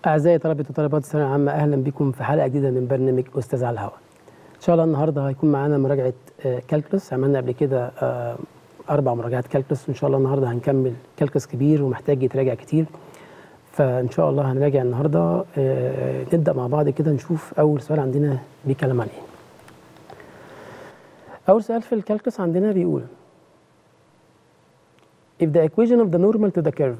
أعزائي طلبة وطالبات الثانوية العامة أهلا بكم في حلقة جديدة من برنامج أستاذ على الهواء. إن شاء الله النهاردة هيكون معانا مراجعة آه، كالكولس عملنا قبل كده آه، أربع مراجعات كالكولس وإن شاء الله النهاردة هنكمل كالكولس كبير ومحتاج يتراجع كتير. فإن شاء الله هنراجع النهاردة آه، نبدأ مع بعض كده نشوف أول سؤال عندنا بيتكلم عن إيه. أول سؤال في الكالكولس عندنا بيقول If the equation of the normal to the curve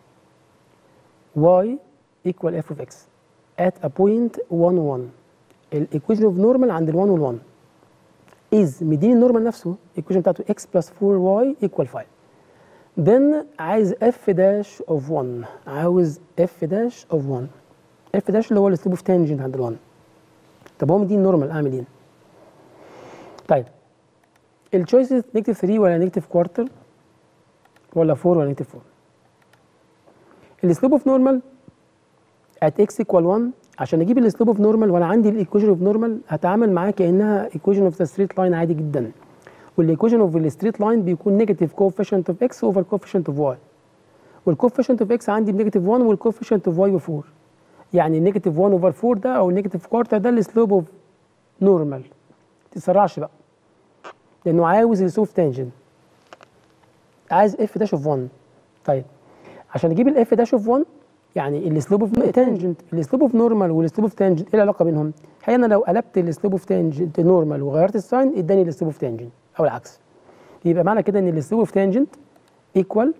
y equal f of x at a point 1 1 الايكويشن اوف نورمال عند ال 1 وال 1 is مديني النورمال نفسه الايكويشن بتاعته x plus 4y equal 5 then عايز f dash of 1 عاوز f dash of 1 f dash اللي هو الاسلوب اوف تانجنت عند ال 1 طب هو مديني النورمال اعمل ايه؟ طيب التشويسز نيجاتيف 3 ولا نيجاتيف كوارتر ولا 4 ولا نيجاتيف 4 الاسلوب اوف نورمال at x equal 1 عشان اجيب الاسلوب اوف نورمال وانا عندي الايكويشن اوف نورمال هتعامل معاه كانها ايكويشن اوف ذا ستريت لاين عادي جدا والايكويشن اوف الستريت لاين بيكون نيجاتيف كوفيشنت اوف اكس اوفر كوفيشنت اوف واي والكوفيشنت اوف اكس عندي بنيجاتيف 1 والكوفيشنت اوف واي ب 4 يعني النيجاتيف 1 اوفر 4 ده او النيجاتيف كوارتر ده الاسلوب اوف نورمال ما تتسرعش بقى لانه عاوز الاسلوب تانجنت عايز اف داش اوف 1 طيب عشان اجيب الاف داش اوف 1 يعني الاسلوب اوف تانجنت الاسلوب اوف نورمال والاسلوب اوف تانجنت ايه العلاقه بينهم؟ الحقيقه انا لو قلبت الاسلوب اوف تانجنت نورمال وغيرت الساين اداني الاسلوب اوف تانجنت او العكس يبقى معنى كده ان الاسلوب اوف تانجنت ايكوال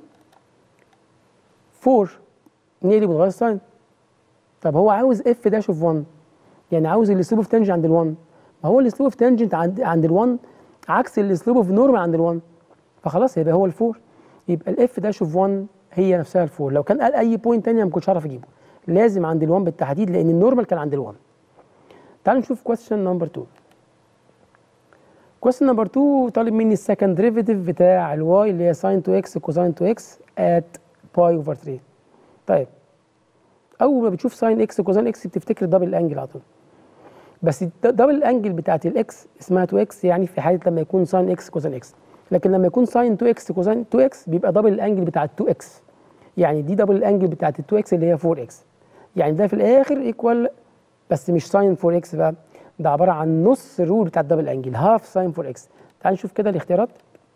4 نقلب ونغير الساين طب هو عاوز اف داش اوف 1 يعني عاوز الاسلوب اوف تانجنت عند ال1 ما هو الاسلوب اوف تانجنت عند عند ال1 عكس الاسلوب اوف نورمال عند ال1 فخلاص يبقى هو ال4 يبقى الاف داش اوف 1 هي نفسها الفور لو كان قال اي بوينت تانية ما كنتش هعرف اجيبه لازم عند ال1 بالتحديد لان النورمال كان عند ال1 تعالوا نشوف كويستشن نمبر 2 كويستشن نمبر 2 طالب مني السكند ديريفيتيف بتاع الواي اللي هي ساين تو اكس كوساين تو اكس ات باي اوفر 3 طيب اول ما بتشوف ساين اكس كوساين اكس بتفتكر دبل انجل على طول بس دبل الانجل بتاعت الاكس اسمها 2 اكس يعني في حاله لما يكون ساين اكس كوساين اكس لكن لما يكون ساين 2 اكس كوساين 2 اكس بيبقى دبل الانجل بتاع 2 اكس يعني دي دبل الانجل بتاعت ال 2 اكس اللي هي 4 اكس يعني ده في الاخر ايكوال بس مش ساين 4 اكس بقى ده عباره عن نص الرول بتاع الدبل انجل هاف ساين 4 اكس تعال نشوف كده الاختيارات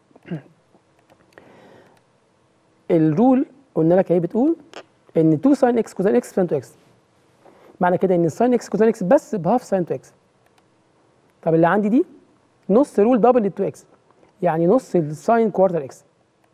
الرول قلنا لك اهي بتقول ان 2 ساين اكس كوساين اكس ساين 2 اكس معنى كده ان الساين اكس كوساين اكس بس بهاف ساين 2 اكس طب اللي عندي دي نص رول دبل ال 2 اكس يعني نص الساين كوارتر اكس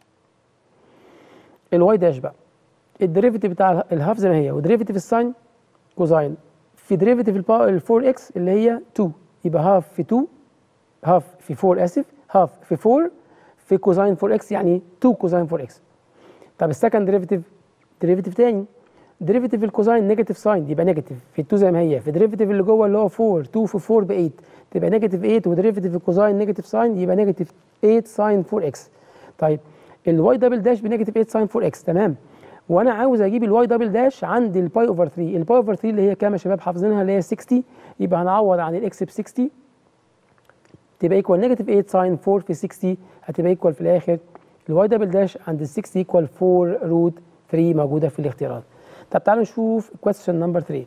الواي داش بقى الديريفيتيف بتاع الهاف زي ما هي وديريفيتيف الساين كوزاين في ديريفيتيف ال 4 اكس اللي هي 2 يبقى هاف في 2 هاف في 4 اسف هاف في 4 في كوزاين 4 اكس يعني 2 كوزاين 4 اكس طب السكند ديريفيتيف ديريفيتيف تاني ديريفيتيف الكوزاين نيجاتيف ساين يبقى نيجاتيف في 2 زي ما هي في ديريفيتيف اللي جوه اللي هو 4 2 في 4 ب 8 تبقى نيجاتيف 8 وديريفيتيف الكوزاين نيجاتيف ساين يبقى نيجاتيف 8 ساين 4 اكس طيب الواي دبل داش بنيجاتيف 8 ساين 4 اكس تمام وانا عاوز اجيب الواي دبل داش عند الباي اوفر 3 الباي اوفر 3 اللي هي كام يا شباب حافظينها اللي هي 60 يبقى هنعوض عن الاكس ب 60 تبقى ايكوال نيجاتيف 8 ساين 4 في 60 هتبقى ايكوال في الاخر الواي دبل داش عند ال 60 ايكوال 4 روت 3 موجوده في الاختيارات طب تعالوا نشوف question نمبر 3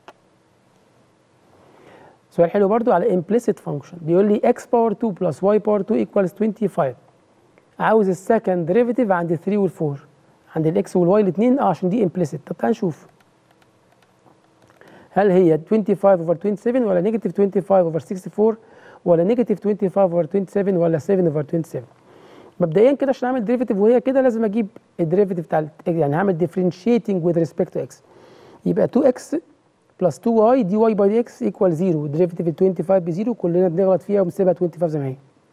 سؤال حلو برضو على implicit function بيقول لي x باور 2 plus y باور 2 equals 25 عاوز السكند ديريفيتيف عند 3 وال 4 عند الاكس والواي الاثنين اه عشان دي implicit طب تعال نشوف هل هي 25 اوفر 27 ولا نيجاتيف 25 اوفر 64 ولا نيجاتيف 25 اوفر 27 ولا 7 اوفر 27 مبدئيا كده عشان اعمل ديريفيتيف وهي كده لازم اجيب الديريفيتيف بتاع يعني هعمل differentiating with respect to x يبقى 2x بلس 2y دي y باي دي x ايكوال 0 ديريفيتيف ال 25 ب 0 كلنا بنغلط فيها وبنسيبها 25 زي ما هي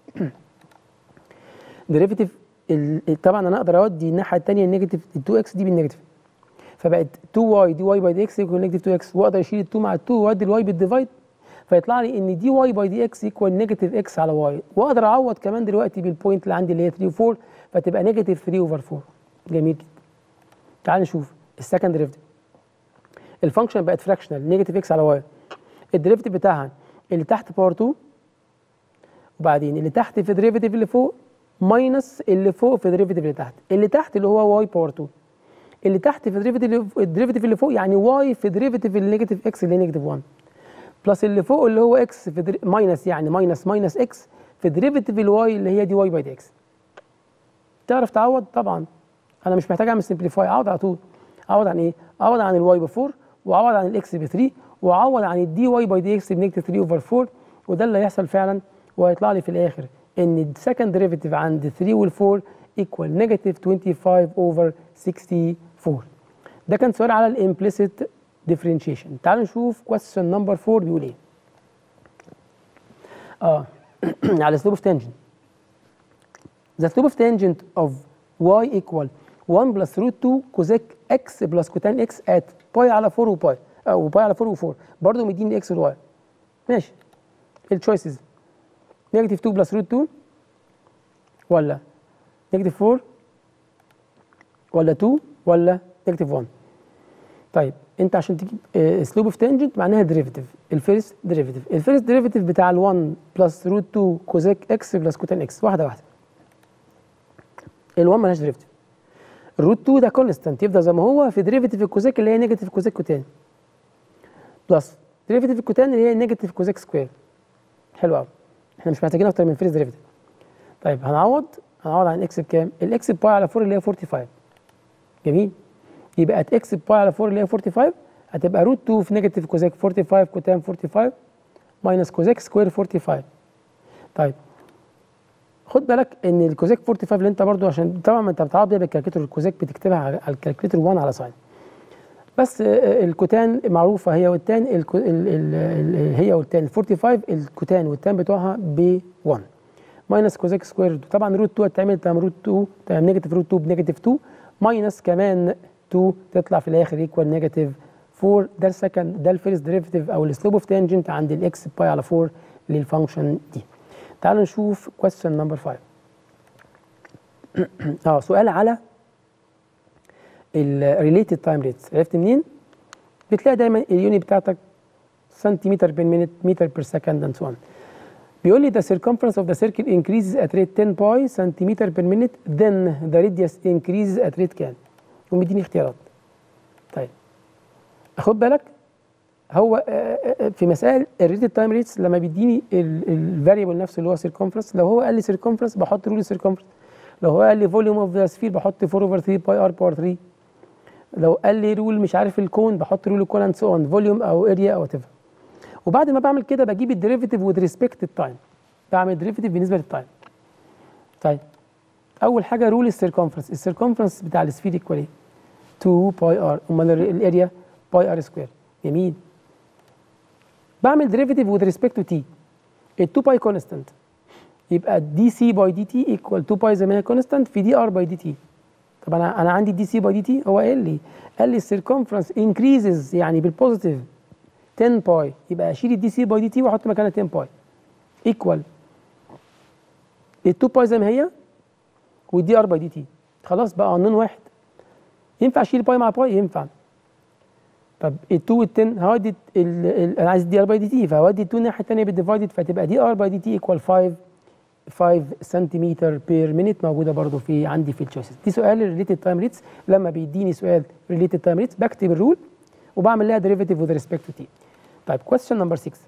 ديريفيتيف طبعا انا اقدر اودي الناحيه الثانيه النيجاتيف ال 2x دي بالنيجاتيف فبقت 2y دي y باي دي x ايكوال نيجاتيف 2x واقدر اشيل ال 2 مع ال 2 وادي الواي بالديفايد فيطلع لي ان دي واي باي دي اكس ايكوال نيجاتيف اكس على واي واقدر اعوض كمان دلوقتي بالبوينت اللي عندي اللي هي 3 و4 فتبقى نيجاتيف 3 اوفر 4 جميل جدا تعال نشوف السكند ديريفيتيف الفانكشن بقت فراكشنال نيجاتيف اكس على واي الديريفيتيف بتاعها اللي تحت باور 2 وبعدين اللي تحت في ديريفيتيف اللي فوق ماينس اللي فوق في ديريفيتيف اللي تحت اللي تحت اللي هو واي باور 2 اللي تحت في الديريفيتيف الديريفيتيف اللي فوق يعني واي في ديريفيتيف النيجاتيف اكس اللي هي نيجاتيف 1 بلس اللي فوق اللي هو اكس في دري... ماينس يعني ماينس ماينس اكس في ديريفيتيف الواي اللي هي دي واي باي دي اكس تعرف تعوض طبعا انا مش محتاج اعمل سمبليفاي اعوض على طول اعوض عن ايه اعوض عن الواي ب 4 واعوض عن الاكس ب 3 واعوض عن الدي واي باي دي اكس بنيجاتيف 3 اوفر 4 وده اللي هيحصل فعلا وهيطلع لي في الاخر ان السكند ديريفيتيف عند 3 وال 4 ايكوال نيجاتيف 25 اوفر 64 ده كان سؤال على الامبليسيت differentiation تعالوا نشوف question نمبر 4 بيقول ايه اه على slope of tangent the slope of tangent of y equal 1 plus root 2 cosec x plus cotan x at باي على 4 وباي او باي على 4 و4 برضه مديني x والواي ماشي التشويسز نيجاتيف 2 بلس روت 2 ولا نيجاتيف 4 ولا 2 ولا نيجاتيف 1 طيب انت عشان تجيب سلوب اوف تانجنت معناها ديريفيتيف الفيرست ديريفيتيف الفيرست ديريفيتيف بتاع ال1 بلس روت 2 كوزيك اكس بلس كوتان اكس واحده واحده ال1 مالهاش ديريفيتيف الروت 2 ده كونستانت يفضل زي ما هو في ديريفيتيف الكوزيك اللي هي نيجاتيف كوزيك كوتان بلس ديريفيتيف الكوتان اللي هي نيجاتيف كوزيك سكوير حلو قوي احنا مش محتاجين اكتر من فيرست ديريفيتيف طيب هنعوض هنعوض عن اكس بكام الاكس باي على 4 اللي هي 45 جميل يبقى اكس باي على 4 اللي هي 45 هتبقى روت 2 في نيجاتيف كوزيك 45 كوتان 45 ماينس كوزيك سكوير 45 طيب خد بالك ان الكوزيك 45 اللي انت برضو عشان طبعا ما انت بتعوض بيها بالكالكوليتر الكوزيك بتكتبها على الكالكوليتر 1 على ساين بس الكوتان معروفه هي والتان الكو ال ال ال هي والتان ال 45 الكوتان والتان بتوعها ب 1 ماينس كوزيك سكوير طبعا روت 2 هتعمل تمام روت 2 تمام نيجاتيف روت 2 بنيجاتيف 2 ماينس كمان 2 تطلع في الاخر ايكوال نيجاتيف 4 ده السكند ده الفيرست ديريفيتيف او السلوب اوف تانجنت عند الاكس باي على 4 للفانكشن دي تعالوا نشوف question نمبر 5 اه سؤال على الريليتد تايم ريتس عرفت منين؟ بتلاقي دايما اليوني بتاعتك سنتيمتر بير مينيت متر بير سكند اند سو بيقول لي the circumference of the circle increases at rate 10 باي سنتيمتر بير مينيت then the radius increases at rate كام؟ ومديني اختيارات طيب خد بالك هو في مسائل الريتد تايم ريتس لما بيديني الفاريبل نفسه اللي هو سيركمفرنس لو هو قال لي سيركمفرنس بحط رول السيركمفرنس لو هو قال لي فوليوم اوف ذا سفير بحط 4 اوفر 3 باي ار باور 3 لو قال لي رول مش عارف الكون بحط رول الكون اند سو اون فوليوم او اريا او وات ايفر وبعد ما بعمل كده بجيب الديريفيتيف وذ ريسبكت التايم بعمل ديريفيتيف بالنسبه للتايم طيب اول حاجه رول السيركمفرنس السيركمفرنس بتاع السفير ايكوال ايه 2 باي ار امال الاريا باي ار سكوير جميل بعمل ديريفيتيف وذ ريسبكت تو تي ال 2 باي كونستانت يبقى دي سي باي دي تي ايكوال 2 باي زي ما هي كونستانت في دي ار باي دي تي طب انا انا عندي دي سي باي دي تي هو قال لي قال لي السيركمفرنس انكريزز يعني بالبوزيتيف 10 باي يبقى اشيل الدي سي باي دي تي واحط مكانها 10 باي ايكوال ال 2 باي زي ما هي والدي ار باي دي تي خلاص بقى قانون واحد ينفع اشيل باي مع باي ينفع طب ال 2 وال 10 هودي انا عايز دي ار باي دي تي فهودي ال 2 الناحيه الثانيه بالديفايدد فتبقى دي ار باي دي تي ايكوال 5 5 سنتيمتر بير مينيت موجوده برضو في عندي في التشويسز دي سؤال الريليتد تايم ريتس لما بيديني سؤال ريليتد تايم ريتس بكتب الرول وبعمل لها ديريفيتيف وذ ريسبكت تو تي طيب كويستشن نمبر 6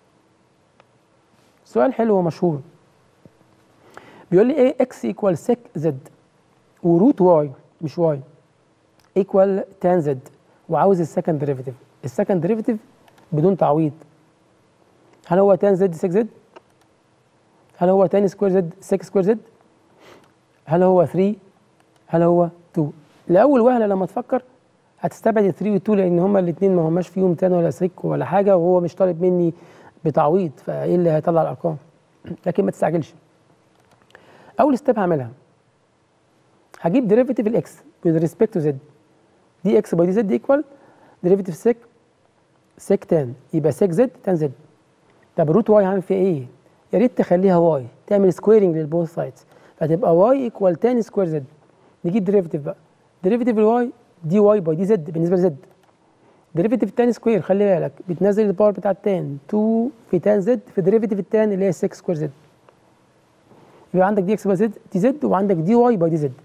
سؤال حلو ومشهور بيقول لي ايه اكس ايكوال سيك زد وروت واي مش واي ايكوال تان زد وعاوز السكند ديريفيتيف السكند ديريفيتيف بدون تعويض هل هو تان زد سيك زد هل هو تان سكوير زد سيك سكوير زد هل هو 3 هل هو 2 لاول وهله لما تفكر هتستبعد ال 3 وال 2 لان هما الاثنين ما هماش فيهم تان ولا سيك ولا حاجه وهو مش طالب مني بتعويض فايه اللي هيطلع الارقام لكن ما تستعجلش اول ستيب هعملها هجيب ديريفيتيف الاكس with respect to z دي اكس باي دي زد ايكوال ديريفيتيف سيك سيك تان يبقى سيك زد تان زد طب روت واي هعمل فيها ايه؟ يا ريت تخليها واي تعمل سكويرنج للبوث سايدز فتبقى واي ايكوال تان سكوير زد نجيب ديريفيتيف بقى ديريفيتيف الواي دي واي باي دي زد بالنسبه لزد ديريفيتيف التان سكوير خلي بالك بتنزل الباور بتاع التان 2 في تان زد في ديريفيتيف التان اللي هي 6 سكوير زد يبقى عندك دي اكس باي زد دي زد وعندك دي واي باي دي زد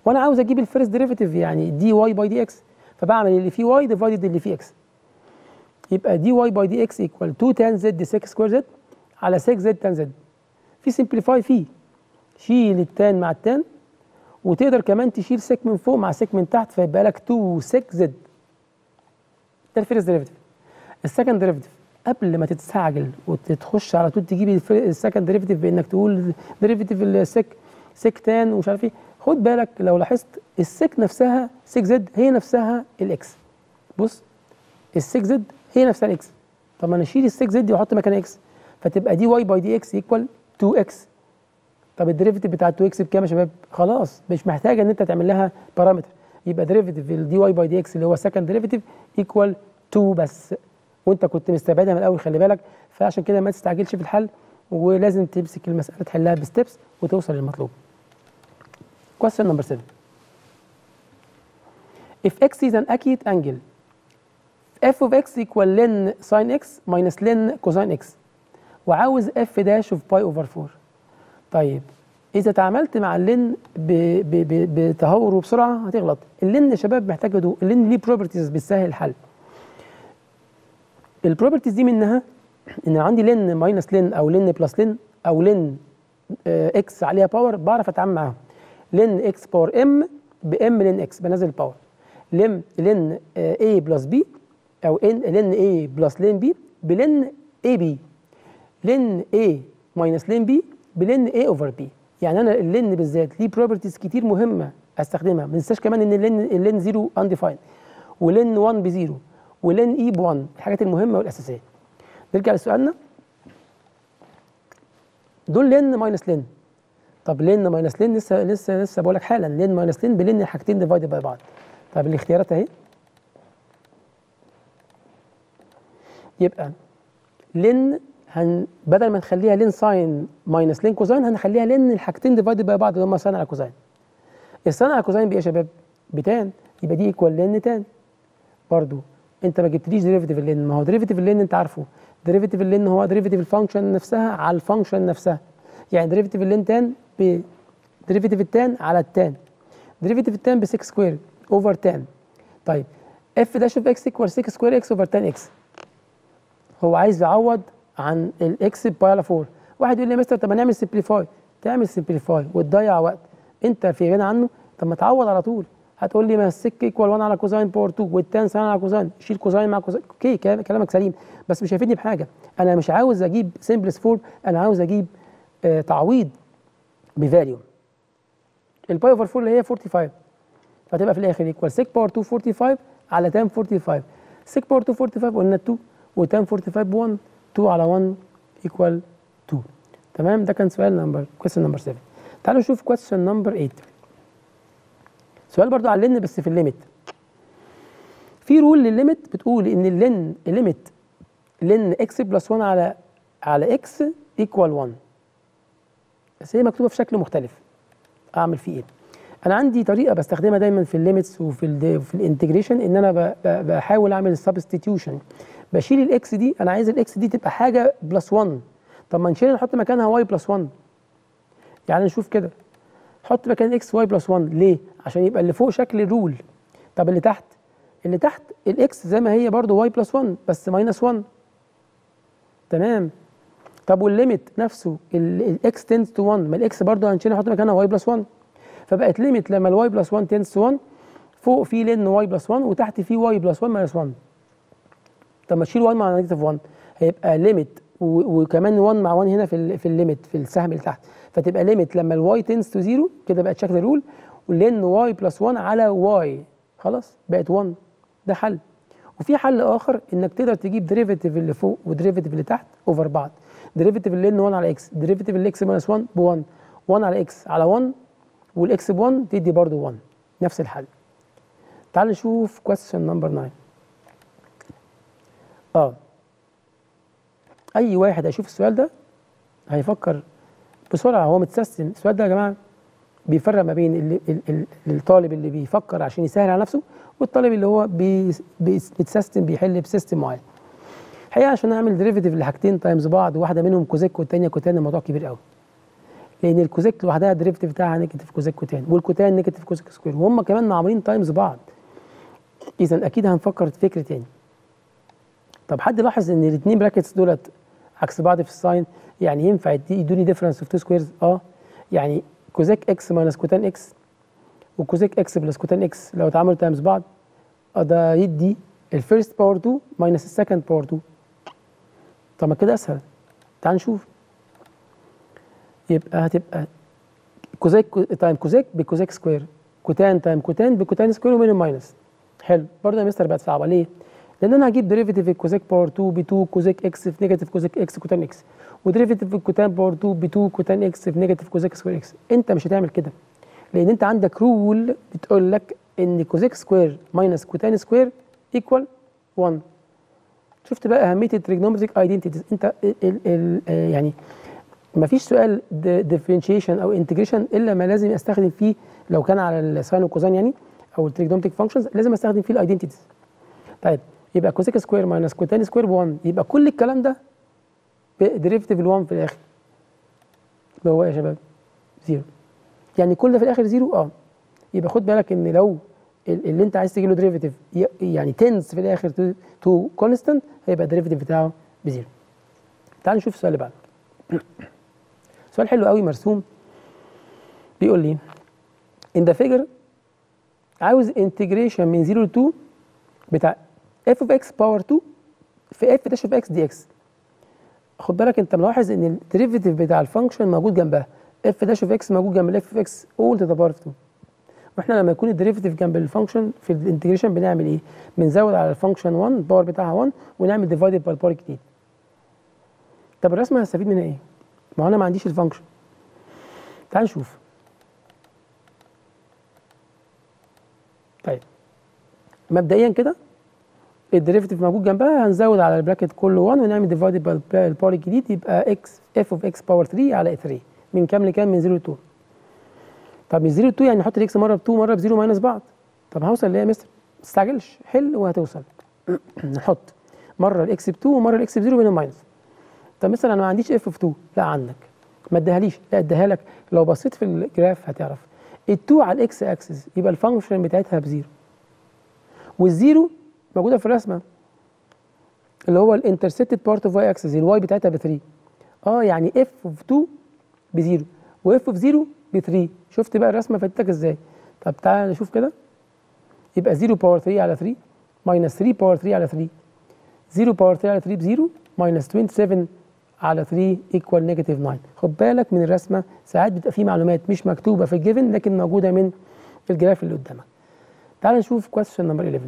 وانا عاوز اجيب الفيرست ديريفيتيف يعني دي واي باي دي اكس فبعمل اللي فيه واي ديفايدد اللي فيه اكس يبقى دي واي باي دي اكس ايكوال 2 تان زد 6 سكوير زد على 6 زد تان زد في سمبليفاي فيه شيل التان مع التان وتقدر كمان تشيل سك من فوق مع سك من تحت فيبقى لك 2 6 زد ده الفيرست ديريفيتيف السكند ديريفيتيف قبل ما تتستعجل وتخش على طول تجيب السكند ديريفيتيف بانك تقول ديريفيتيف السك سك تان ومش عارف ايه خد بالك لو لاحظت السك نفسها 6 زد هي نفسها الاكس بص السك زد هي نفسها الاكس طب ما انا اشيل السك زد دي واحط مكانها اكس فتبقى دي واي باي دي اكس ايكوال 2 اكس طب الديريفيتيف بتاع 2 اكس بكام يا شباب؟ خلاص مش محتاجه ان انت تعمل لها بارامتر يبقى ديريفيتيف الدي واي باي دي اكس اللي هو سكند ديريفيتيف ايكوال 2 بس وانت كنت مستبعدها من الاول خلي بالك فعشان كده ما تستعجلش في الحل ولازم تمسك المساله تحلها بستبس وتوصل للمطلوب. Question number 7 If x is an acute angle f of x equal ln sin x minus ln cosine x وعاوز f dash of pi over 4 طيب اذا تعاملت مع اللين بتهور وبسرعه هتغلط اللين يا شباب محتاج هدوء اللين ليه بروبرتيز بتسهل الحل البروبرتيز دي منها ان عندي لين ماينس لين او لين بلس لين او لين اكس عليها باور بعرف اتعامل معاهم لين اكس باور ام بام لين اكس بنزل الباور لين لين اي بلس بي او ان لين اي بلس لين بي بلين اي بي لين اي ماينس لين بي بلين اي اوفر بي يعني انا اللين بالذات ليه بروبرتيز كتير مهمه استخدمها ما ننساش كمان ان اللين اللين زيرو انديفايند ولين 1 بزيرو ولين اي ب 1 الحاجات المهمه والاساسيه نرجع لسؤالنا دول لين ماينس لين طب لين ماينس لين لسه لسه لسه بقول لك حالا لين ماينس لين بلين الحاجتين ديفايد باي بعض طب الاختيارات اهي يبقى لين هن بدل ما نخليها لين ساين ماينس لين كوزاين هنخليها لين الحاجتين ديفايد باي بعض اللي هم ساين على كوزاين الساين على كوزاين بايه يا شباب؟ بتان يبقى دي ايكوال لين تان برضو انت ما جبتليش ديريفيتيف اللين ما هو ديريفيتيف اللين انت عارفه ديريفيتيف اللين هو ديريفيتيف الفانكشن نفسها على الفانكشن نفسها يعني ديريفيتيف اللين تان ب ديريفيتيف التان على التان ديريفيتيف التان ب 6 سكوير اوفر تان طيب اف داش اوف اكس ايكوال 6 سكوير اكس اوفر تان اكس هو عايز يعوض عن الاكس باي على 4 واحد يقول لي يا مستر طب ما نعمل سمبليفاي تعمل سمبليفاي وتضيع وقت انت في غنى عنه طب ما تعوض على طول هتقول لي ما السك ايكوال 1 على كوزاين باور 2 والتان ساين على كوزاين شيل كوزاين مع كوزاين اوكي كلامك سليم بس مش هيفيدني بحاجه انا مش عاوز اجيب سمبلس فورم انا عاوز اجيب آه تعويض بفاليو الباي اوفر 4 اللي هي 45 فتبقى في الاخر ايكوال سك باور 2 45 على تان 45 سك باور 2 45 قلنا 2 وتان 45 ب 1 2 على 1 ايكوال 2 تمام ده كان سؤال نمبر كويستشن نمبر 7 تعالوا نشوف كويستشن نمبر 8 سؤال برضو على اللين بس في الليميت في رول للليميت بتقول ان اللين الليميت لين اكس بلس 1 على على اكس ايكوال 1 بس هي مكتوبه في شكل مختلف اعمل فيه ايه انا عندي طريقه بستخدمها دايما في الليميتس وفي ال في الانتجريشن ان انا بحاول اعمل السبستيتيوشن بشيل الاكس دي انا عايز الاكس دي تبقى حاجه بلس 1 طب ما نشيل نحط مكانها واي بلس 1 يعني نشوف كده حط مكان اكس واي بلس 1 ليه عشان يبقى اللي فوق شكل الرول طب اللي تحت اللي تحت الاكس زي ما هي برضو واي بلس 1 بس ماينس 1 تمام طب والليميت نفسه الاكس تنس تو 1 ما الاكس برضو هنشيل نحط مكانها واي بلس 1 فبقت ليميت لما الواي بلس 1 تنس تو 1 فوق في لين واي بلس 1 وتحت في واي بلس 1 ماينس 1 طب ما تشيل 1 مع نيجاتيف 1 هيبقى ليميت وكمان 1 مع 1 هنا في ال في الليميت في السهم اللي تحت فتبقى ليميت لما الواي تنس تو 0 كده بقت شكل رول ولين واي بلس 1 على واي خلاص بقت 1 ده حل وفي حل اخر انك تقدر تجيب ديريفيتيف اللي فوق وديريفيتيف اللي تحت اوفر بعض ديريفيتيف اللي 1 على اكس ديريفيتيف الاكس ماينس 1 ب 1 1 على اكس على 1 والاكس ب 1 تدي برضه 1 نفس الحل تعال نشوف كويستشن نمبر 9 اه اي واحد هيشوف السؤال ده هيفكر بسرعه هو متسيستم السؤال ده يا جماعه بيفرق ما بين اللي ال ال الطالب اللي بيفكر عشان يسهل على نفسه والطالب اللي هو بي بيتسيستم بيحل بسيستم معين الحقيقه عشان اعمل ديريفيتيف لحاجتين تايمز بعض واحده منهم كوزيك والثانيه كوتان الموضوع كبير قوي لان الكوزيك لوحدها الديريفيتيف بتاعها نيجاتيف كوزيك كوتان والكوتان نيجاتيف كوزيك سكوير وهم كمان معمولين تايمز بعض اذا اكيد هنفكر في فكر تاني طب حد لاحظ ان الاثنين براكتس دولت عكس بعض في الساين يعني ينفع يدي- يدوني ديفرنس اوف تو سكويرز اه يعني كوزيك اكس ماينس كوتان اكس وكوزيك اكس بلس كوتان اكس لو اتعملوا تايمز بعض اه ده يدي الفيرست باور 2 ماينس السكند باور 2 طب ما كده اسهل تعال نشوف يبقى هتبقى كوزيك كو- تايم كوزيك بكوزيك سكوير كوتان تايم كوتان بكوتان سكوير ومين ماينس حلو برضه يا مستر بقت صعبه ليه؟ لان انا هجيب ديريفيتيف الكوزيك باور 2 ب 2 كوزيك اكس في نيجاتيف كوزيك اكس كوتان اكس وديريفيتيف الكوتان باور 2 ب 2 كوتان اكس في نيجاتيف كوزيك سكوير اكس انت مش هتعمل كده لان انت عندك رول بتقول لك ان كوزيك سكوير ماينس كوتان سكوير ايكوال 1 شفت بقى اهميه التريجنومتريك ايدنتيتيز انت ال ال ال آه يعني ما فيش سؤال ديفرنشيشن او انتجريشن الا ما لازم استخدم فيه لو كان على الساين والكوزين يعني او التريجنومتريك فانكشنز لازم استخدم فيه الايدنتيتيز طيب يبقى كوسيك سكوير ماينس كوتان سكوير ب 1 يبقى كل الكلام ده بديريفيتيف ال 1 في الاخر اللي هو إيه يا شباب زيرو يعني كل ده في الاخر زيرو اه يبقى خد بالك ان لو ال- اللي انت عايز تجي له ديريفيتيف يعني تنز في الاخر تو كونستانت هيبقى الديريفيتيف بتاعه بزيرو تعال نشوف السؤال اللي بعده سؤال حلو قوي مرسوم بيقول لي in the figure عاوز انتجريشن من 0 ل 2 بتاع f of x باور 2 في f داش of x dx خد بالك انت ملاحظ ان الديريفيتيف بتاع الفانكشن موجود جنبها f داش of x موجود جنب ال f of x all to the power of 2 واحنا لما يكون الديريفيتيف جنب الفانكشن في الانتجريشن بنعمل ايه؟ بنزود على الفانكشن 1 الباور بتاعها 1 ونعمل ديفايدد باي الباور الجديد طب الرسمه هستفيد منها ايه؟ ما هو انا ما عنديش الفانكشن تعال نشوف طيب مبدئيا كده الديريفيتيف موجود جنبها هنزود على البراكت كله 1 ونعمل ديفايدد باي الباور الجديد يبقى اكس اف اوف اكس باور 3 على 3 من كام لكام من 0 ل 2 طب من 0 ل 2 يعني نحط الاكس مره ب 2 مره ب 0 ماينس بعض طب هوصل ليه يا مستر ما تستعجلش حل وهتوصل نحط مره الاكس ب 2 ومره الاكس ب 0 بينهم ماينس طب مثلا انا ما عنديش اف اوف 2 لا عندك ما اديهاليش لا اديها لك لو بصيت في الجراف هتعرف ال2 على الاكس اكسس يبقى الفانكشن بتاعتها بزيرو والزيرو موجوده في الرسمه اللي هو الانترسبتد بارت اوف واي اكسس الواي بتاعتها ب 3 اه يعني اف اوف 2 بزيرو واف اوف 0 ب 3 شفت بقى الرسمه فاتتك ازاي طب تعالى نشوف كده يبقى 0 باور 3 على 3 ماينس 3 باور 3 على 3 0 باور 3 على 3 بزيرو ماينس 27 على 3 ايكوال نيجاتيف 9 خد بالك من الرسمه ساعات بتبقى في معلومات مش مكتوبه في الجيفن لكن موجوده من الجراف اللي قدامك تعال نشوف كويستشن نمبر 11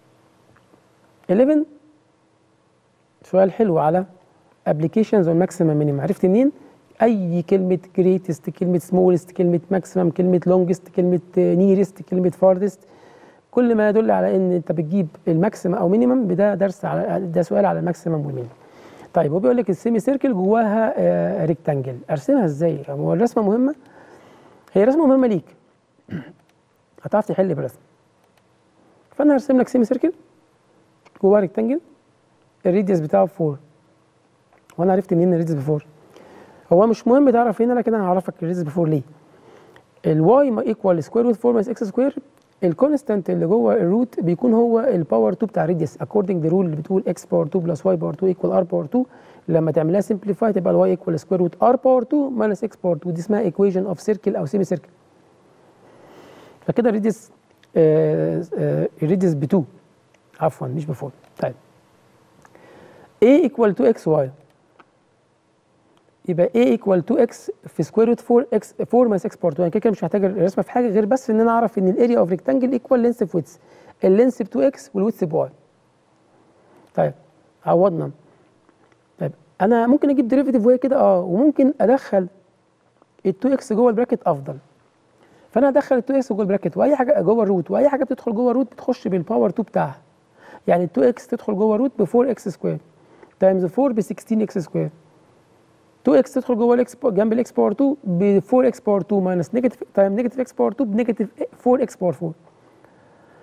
11 سؤال حلو على ابلكيشنز اون ماكسيمم مينيمم عرفت منين اي كلمه جريتست كلمه سمولست كلمه ماكسيمم كلمه لونجست كلمه نيرست كلمه فاردست كل ما يدل على ان انت بتجيب الماكسيمم او مينيمم ده درس على ده سؤال على الماكسيمم والمينيمم طيب هو بيقول لك السيمي سيركل جواها آه ريكتانجل ارسمها ازاي هو الرسمه مهمه هي رسمه مهمه ليك هتعرف تحل بالرسم فانا هرسم لك سيمي سيركل جواه ريكتانجل الريديوس بتاعه 4 وانا عرفت منين الريديوس ب 4 هو مش مهم تعرف هنا لكن انا هعرفك الريديوس ب 4 ليه الواي ما ايكوال سكوير روت 4 ماينس اكس سكوير الكونستانت اللي جوه الروت بيكون هو الباور 2 بتاع الريديوس اكوردنج ذا رول اللي بتقول اكس باور 2 بلس واي باور 2 ايكوال ار باور 2 لما تعملها سمبليفاي تبقى الواي ايكوال سكوير روت ار باور 2 ماينس اكس باور 2 دي اسمها ايكويشن اوف سيركل او سيمي سيركل فكده الريديوس الريديوس ب 2 عفوا مش ب 4 طيب a ايكوال 2 اكس واي يبقى a ايكوال 2 اكس في سكوير روت 4 اكس 4 ماينس اكس باور 2 يعني كده كده مش محتاج الرسمه في حاجه غير بس ان انا اعرف ان الاريا اوف ريكتانجل ايكوال لينس في ويتس اللينس ب 2 اكس والويتس بواي طيب عوضنا طيب انا ممكن اجيب ديريفيتيف وهي كده اه وممكن ادخل ال 2 اكس جوه البراكت افضل فانا ادخل ال 2 اكس جوه البراكت واي حاجه جوه الروت واي حاجه بتدخل جوه الروت بتخش بالباور 2 بتاعها يعني ال 2 اكس تدخل جوه الروت ب 4 اكس سكوير تايمز 4 ب 16 اكس سكوير 2 اكس تدخل جوه الاكس جنب الاكس باور 2 ب 4 اكس باور 2 ماينس نيجاتيف تايم نيجاتيف اكس باور 2 بنيجاتيف 4 اكس باور 4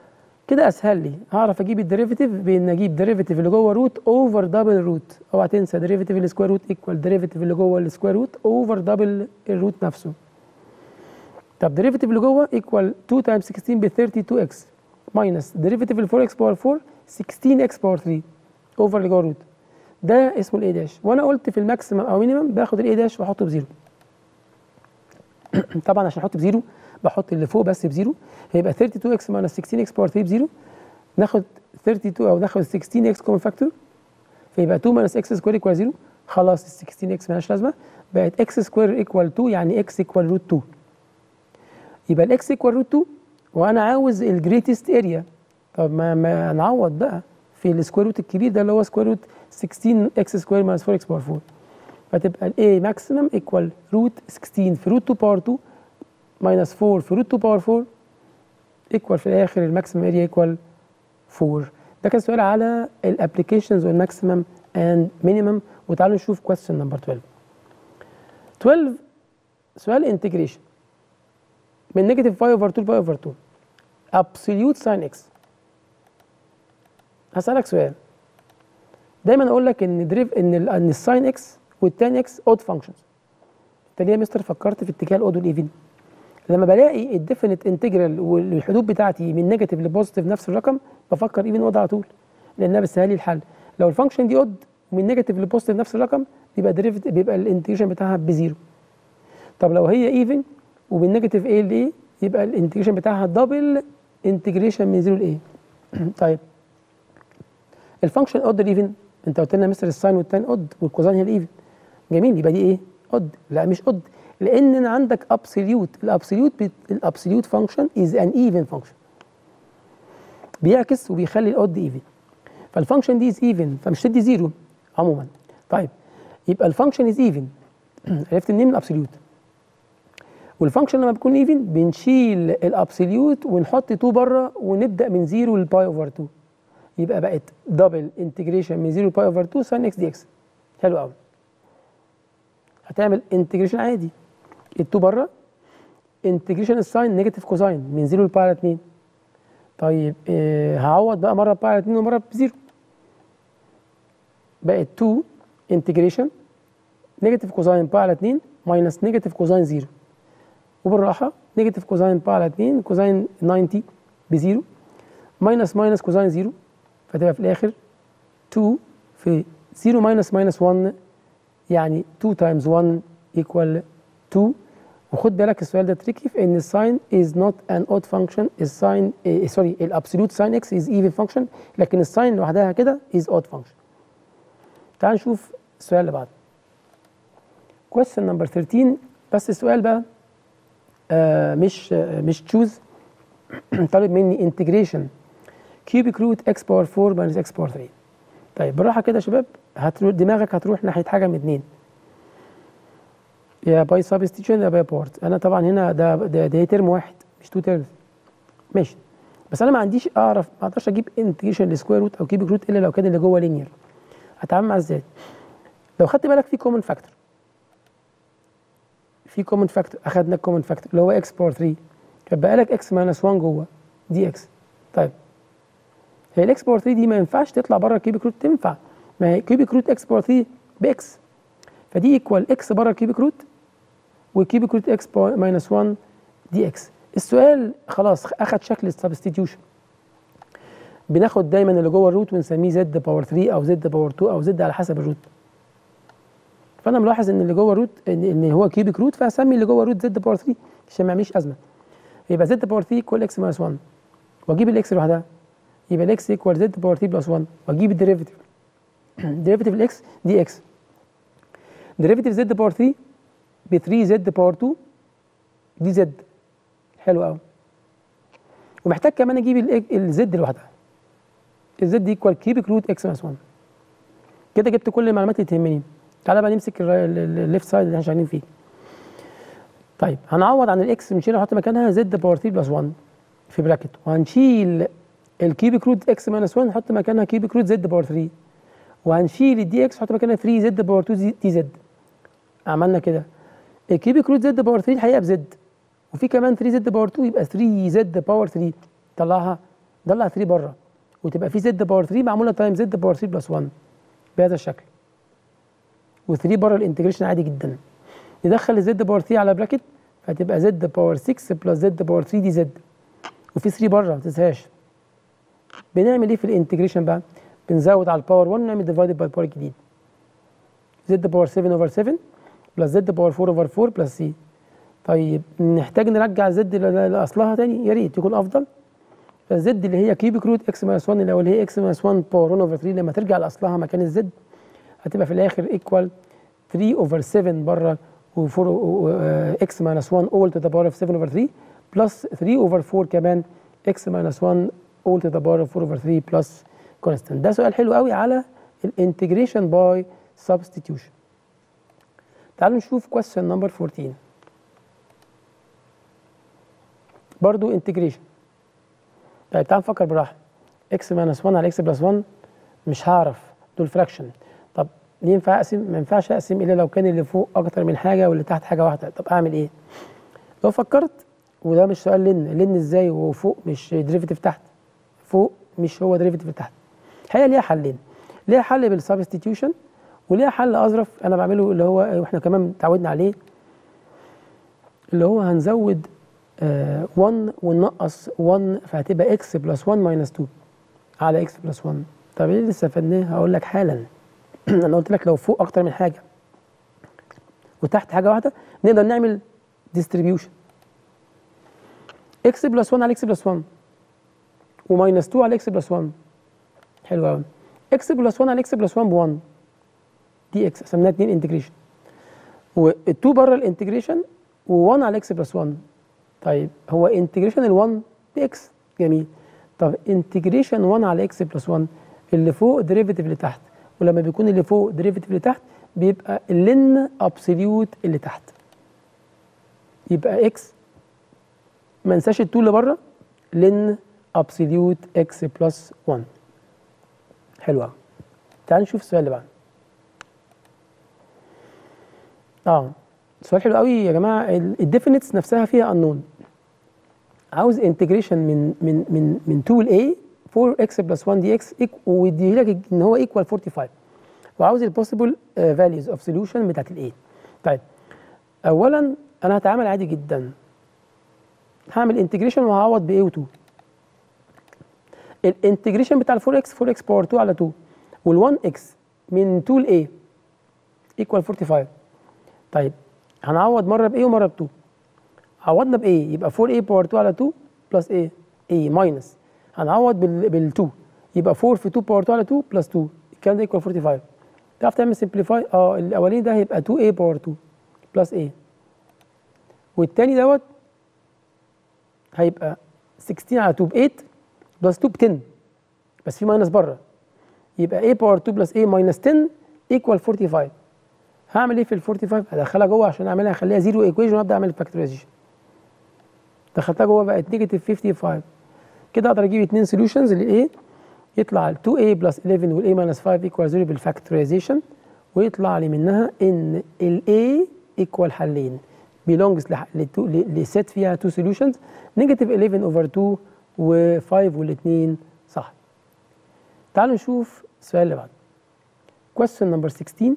كده اسهل لي هعرف اجيب الديريفيتيف بان اجيب ديريفيتيف اللي جوه روت اوفر دبل روت اوعى تنسى ديريفيتيف السكوير روت ايكوال ديريفيتيف اللي جوه السكوير روت اوفر دبل الروت نفسه طب ديريفيتيف اللي جوه ايكوال 2 تايمز 16 ب 32 اكس ماينس ديريفيتيف ال 4 اكس باور 4 16 اكس باور 3 اوفر اللي جوه روت ده اسمه الاي داش وانا قلت في الماكسيمم او مينيمم باخد الاي داش واحطه بزيرو طبعا عشان احط بزيرو بحط اللي فوق بس بزيرو هيبقى 32 اكس ماينس 16 اكس باور 3 بزيرو ناخد 32 او ناخد 16 اكس كومن فاكتور فيبقى 2 ماينس اكس سكوير ايكوال 0 خلاص ال 16 اكس مالهاش لازمه بقت اكس سكوير ايكوال 2 يعني اكس ايكوال روت 2 يبقى الاكس ايكوال روت 2 وانا عاوز الجريتست اريا طب ما ما نعوض بقى في السكوير روت الكبير ده اللي هو سكوير روت 16 اكس سكوير ماينس 4 اكس باور 4 فتبقى الاي ماكسيمم ايكوال روت 16 في روت 2 باور 2 ماينس 4 في روت 2 باور 4 ايكوال في الاخر الماكسيمم اريا ايكوال 4 ده كان سؤال على الابلكيشنز والماكسيمم اند مينيمم وتعالوا نشوف كويستشن نمبر 12 12 سؤال انتجريشن من نيجاتيف 5 اوفر 2 باي اوفر 2 ابسوليوت ساين اكس هسألك سؤال دايما اقول لك ان دريف ان ال ان الساين اكس والتان اكس اود فانكشنز انت ليه يا مستر فكرت في اتجاه الاود والايفن لما بلاقي الديفينيت انتجرال والحدود بتاعتي من نيجاتيف لبوزيتيف نفس الرقم بفكر ايفن اود على طول لانها بتسهل لي الحل لو الفانكشن دي اود ومن نيجاتيف لبوزيتيف نفس الرقم بيبقى ديريفت بيبقى الانتجريشن بتاعها بزيرو طب لو هي ايفن ومن نيجاتيف ايه لايه يبقى الانتجريشن بتاعها دبل انتجريشن من زيرو لايه طيب الفانكشن اود الايفن انت قلت لنا مستر الساين والتان اود والكوزاين هي الايفن جميل يبقى دي ايه اود لا مش اود لان انا عندك ابسوليوت الابسوليوت الابسوليوت فانكشن از ان ايفن فانكشن بيعكس وبيخلي الاود ايفن فالفانكشن دي از ايفن فمش تدي زيرو عموما طيب يبقى الفانكشن از ايفن عرفت منين من الابسوليوت والفانكشن لما بيكون ايفن بنشيل الابسوليوت ونحط 2 بره ونبدا من 0 لباي اوفر 2 يبقى بقت دبل انتجريشن من 0 لباي اوفر 2 ساين اكس دي اكس حلو قوي هتعمل انتجريشن عادي ال2 بره انتجريشن الساين نيجاتيف كوساين من 0 لباي على 2 طيب آه هعوض بقى مره باي على 2 ومره بزيرو بقت 2 انتجريشن نيجاتيف كوساين باي على 2 ماينس نيجاتيف كوساين 0 وبالراحه نيجاتيف كوساين باي على 2 كوساين 90 بزيرو ماينس ماينس كوساين 0 فتبقى في الاخر 2 في 0 ماينس ماينس 1 يعني 2 تايمز 1 ايكوال 2 وخد بالك السؤال ده تريكي في ان الساين از نوت ان اود فانكشن الساين سوري الابسولوت ساين اكس از ايفن فانكشن لكن الساين لوحدها كده از اود فانكشن تعال نشوف السؤال اللي بعده question نمبر 13 بس السؤال بقى آه مش آه مش تشوز طالب مني انتجريشن كيوبيك روت اكس باور 4 ماينس اكس باور 3 طيب بالراحه كده يا شباب هتروح دماغك هتروح ناحيه حاجه من اتنين يا باي سبستيتيوشن يا باي بارت انا طبعا هنا ده ده, ده ترم واحد مش تو ترمز ماشي بس انا ما عنديش اعرف ما اقدرش اجيب انتجريشن لسكوير روت او كيوبيك روت الا لو كان اللي جوه لينير هتعامل معاه ازاي لو خدت بالك في كومن فاكتور في كومن فاكتور اخدنا الكومن فاكتور اللي هو اكس باور 3 فبقى لك اكس ماينس 1 جوه دي اكس طيب هي الاكس باور 3 دي ما ينفعش تطلع بره الكيوبيك روت تنفع ما هي كيوبيك روت اكس باور 3 باكس فدي ايكوال اكس بره الكيوبيك روت وكيوبيك روت اكس ماينس 1 دي اكس السؤال خلاص اخد شكل السبستيتيوشن بناخد دايما اللي جوه الروت ونسميه زد باور 3 او زد باور 2 او زد على حسب الروت فانا ملاحظ ان اللي جوه الروت ان, إن هو كيوبيك روت فهسمي اللي جوه الروت زد باور 3 عشان ما يعمليش ازمه يبقى زد باور 3 ايكوال اكس ماينس 1 واجيب الاكس لوحدها يبقى الاكس ايكوال زد باور 3 بلس 1 واجيب الديريفيتيف ديريفيتيف الاكس دي اكس ديريفيتيف زد باور 3 ب 3 زد باور 2 دي زد حلو قوي ومحتاج كمان اجيب الزد لوحدها الزد ايكوال كيوبيك روت اكس ماينس 1 كده جبت كل المعلومات اللي تهمني تعالى بقى نمسك الليفت سايد اللي احنا شغالين فيه طيب هنعوض عن الاكس بنشيل نحط مكانها زد باور 3 بلس 1 في براكت وهنشيل الكيوبيك روت اكس ماينس 1 نحط مكانها كيوبيك روت زد باور 3 وهنشيل الدي اكس نحط مكانها 3 زد باور 2 دي زد عملنا كده الكيوبيك روت زد باور 3 الحقيقه بزد وفي كمان 3 زد باور 2 يبقى 3 زد باور 3 طلعها طلع 3 بره وتبقى في زد باور 3 معموله تايم زد باور 3 بلس 1 بهذا الشكل و3 بره الانتجريشن عادي جدا ندخل الزد باور 3 على براكت فهتبقى زد باور 6 بلس زد باور 3 دي زد وفي 3 بره ما تنساهاش بنعمل ايه في الانتجريشن بقى؟ بنزود على الباور 1 نعمل ديفايدد باي الباور الجديد زد باور 7 اوفر 7 بلس زد باور 4 اوفر 4 بلس سي طيب نحتاج نرجع زد لاصلها تاني يا ريت يكون افضل فالزد اللي هي كيوبيك روت اكس ماينس 1 اللي هو اللي هي اكس ماينس 1 باور 1 اوفر 3 لما ترجع لاصلها مكان الزد هتبقى في الاخر ايكوال 3 اوفر 7 بره و4 اكس ماينس 1 اول تو ذا باور اوف 7 اوفر 3 بلس 3 اوفر 4 كمان اكس ماينس 1 اول تو ذا باور اوف 4 اوفر 3 بلس كونستنت ده سؤال حلو قوي على الانتجريشن باي سبستيتيوشن تعالوا نشوف question نمبر 14 برضو انتجريشن طيب تعال نفكر براحه اكس ماينس 1 على اكس بلس 1 مش هعرف دول فراكشن طب ليه ينفع اقسم ما ينفعش اقسم الا لو كان اللي فوق اكتر من حاجه واللي تحت حاجه واحده طب اعمل ايه لو فكرت وده مش سؤال لن لن ازاي وفوق مش ديريفيتيف تحت فوق مش هو ديريفيتيف تحت الحقيقه ليها حلين ليها حل بالسبستيتيوشن وليها حل اظرف انا بعمله اللي هو واحنا كمان اتعودنا عليه اللي هو هنزود آه 1 وننقص 1 فهتبقى اكس بلس 1 ماينس 2 على اكس بلس 1 طب ايه اللي استفدناه هقول لك حالا انا قلت لك لو فوق اكتر من حاجه وتحت حاجه واحده نقدر نعمل ديستريبيوشن اكس بلس 1 على اكس بلس 1 وماينس 2 على اكس بلس 1 حلو قوي اكس بلس 1 على اكس بلس 1 ب 1 دي اكس قسمناها 2 انتجريشن وال2 بره الانتجريشن و1 على اكس بلس 1 طيب هو انتجريشن ال1 باكس جميل طب انتجريشن 1 على اكس بلس 1 اللي فوق ديريفيتيف اللي تحت ولما بيكون اللي فوق ديريفيتيف اللي تحت بيبقى اللين ابسوليوت اللي تحت يبقى اكس ما انساش ال2 اللي بره لن ابسوليوت اكس بلس 1 حلو قوي تعال نشوف السؤال اللي بعده اه سؤال حلو قوي يا جماعه الديفينيتس نفسها فيها انون عاوز انتجريشن من من من من 2 ل a 4 x بلس 1 دي اكس ويديه لك ان هو ايكوال 45 وعاوز البوسيبل فاليوز اوف سوليوشن بتاعت الاي طيب اولا انا هتعامل عادي جدا هعمل انتجريشن وهعوض ب a و 2 الانتجريشن بتاع ال 4 x 4 x باور 2 على 2 وال 1 x من 2 ل a ايكوال 45 طيب هنعوض مره ب a ومره ب 2 عوضنا ب a يبقى 4a باور 2 على 2 بلس a a ماينس هنعوض بال بال 2 يبقى 4 في 2 باور 2 على 2 بلس 2 الكلام ده ايكوال 45 تعرف تعمل سمبليفاي اه الاولاني ده هيبقى 2a باور 2 بلس a والتاني دوت هيبقى 16 على 2 ب 8 بلس 2 ب 10 بس في ماينس بره يبقى a باور 2 بلس a ماينس 10 ايكوال 45 هعمل ايه في ال 45 هدخلها جوه عشان اعملها اخليها زيرو ايكويشن وابدا اعمل فاكتورايزيشن دخلتها جوه بقت نيجاتيف 55 كده اقدر اجيب اثنين سوليوشنز للايه يطلع 2a بلس 11 والاي ماينس 5 ايكوال 0 بالفاكتورايزيشن ويطلع لي منها ان الاي ايكوال حلين بيلونجز لست فيها تو سوليوشنز نيجاتيف 11 اوفر 2 و5 والاثنين صح تعالوا نشوف السؤال اللي بعده question number 16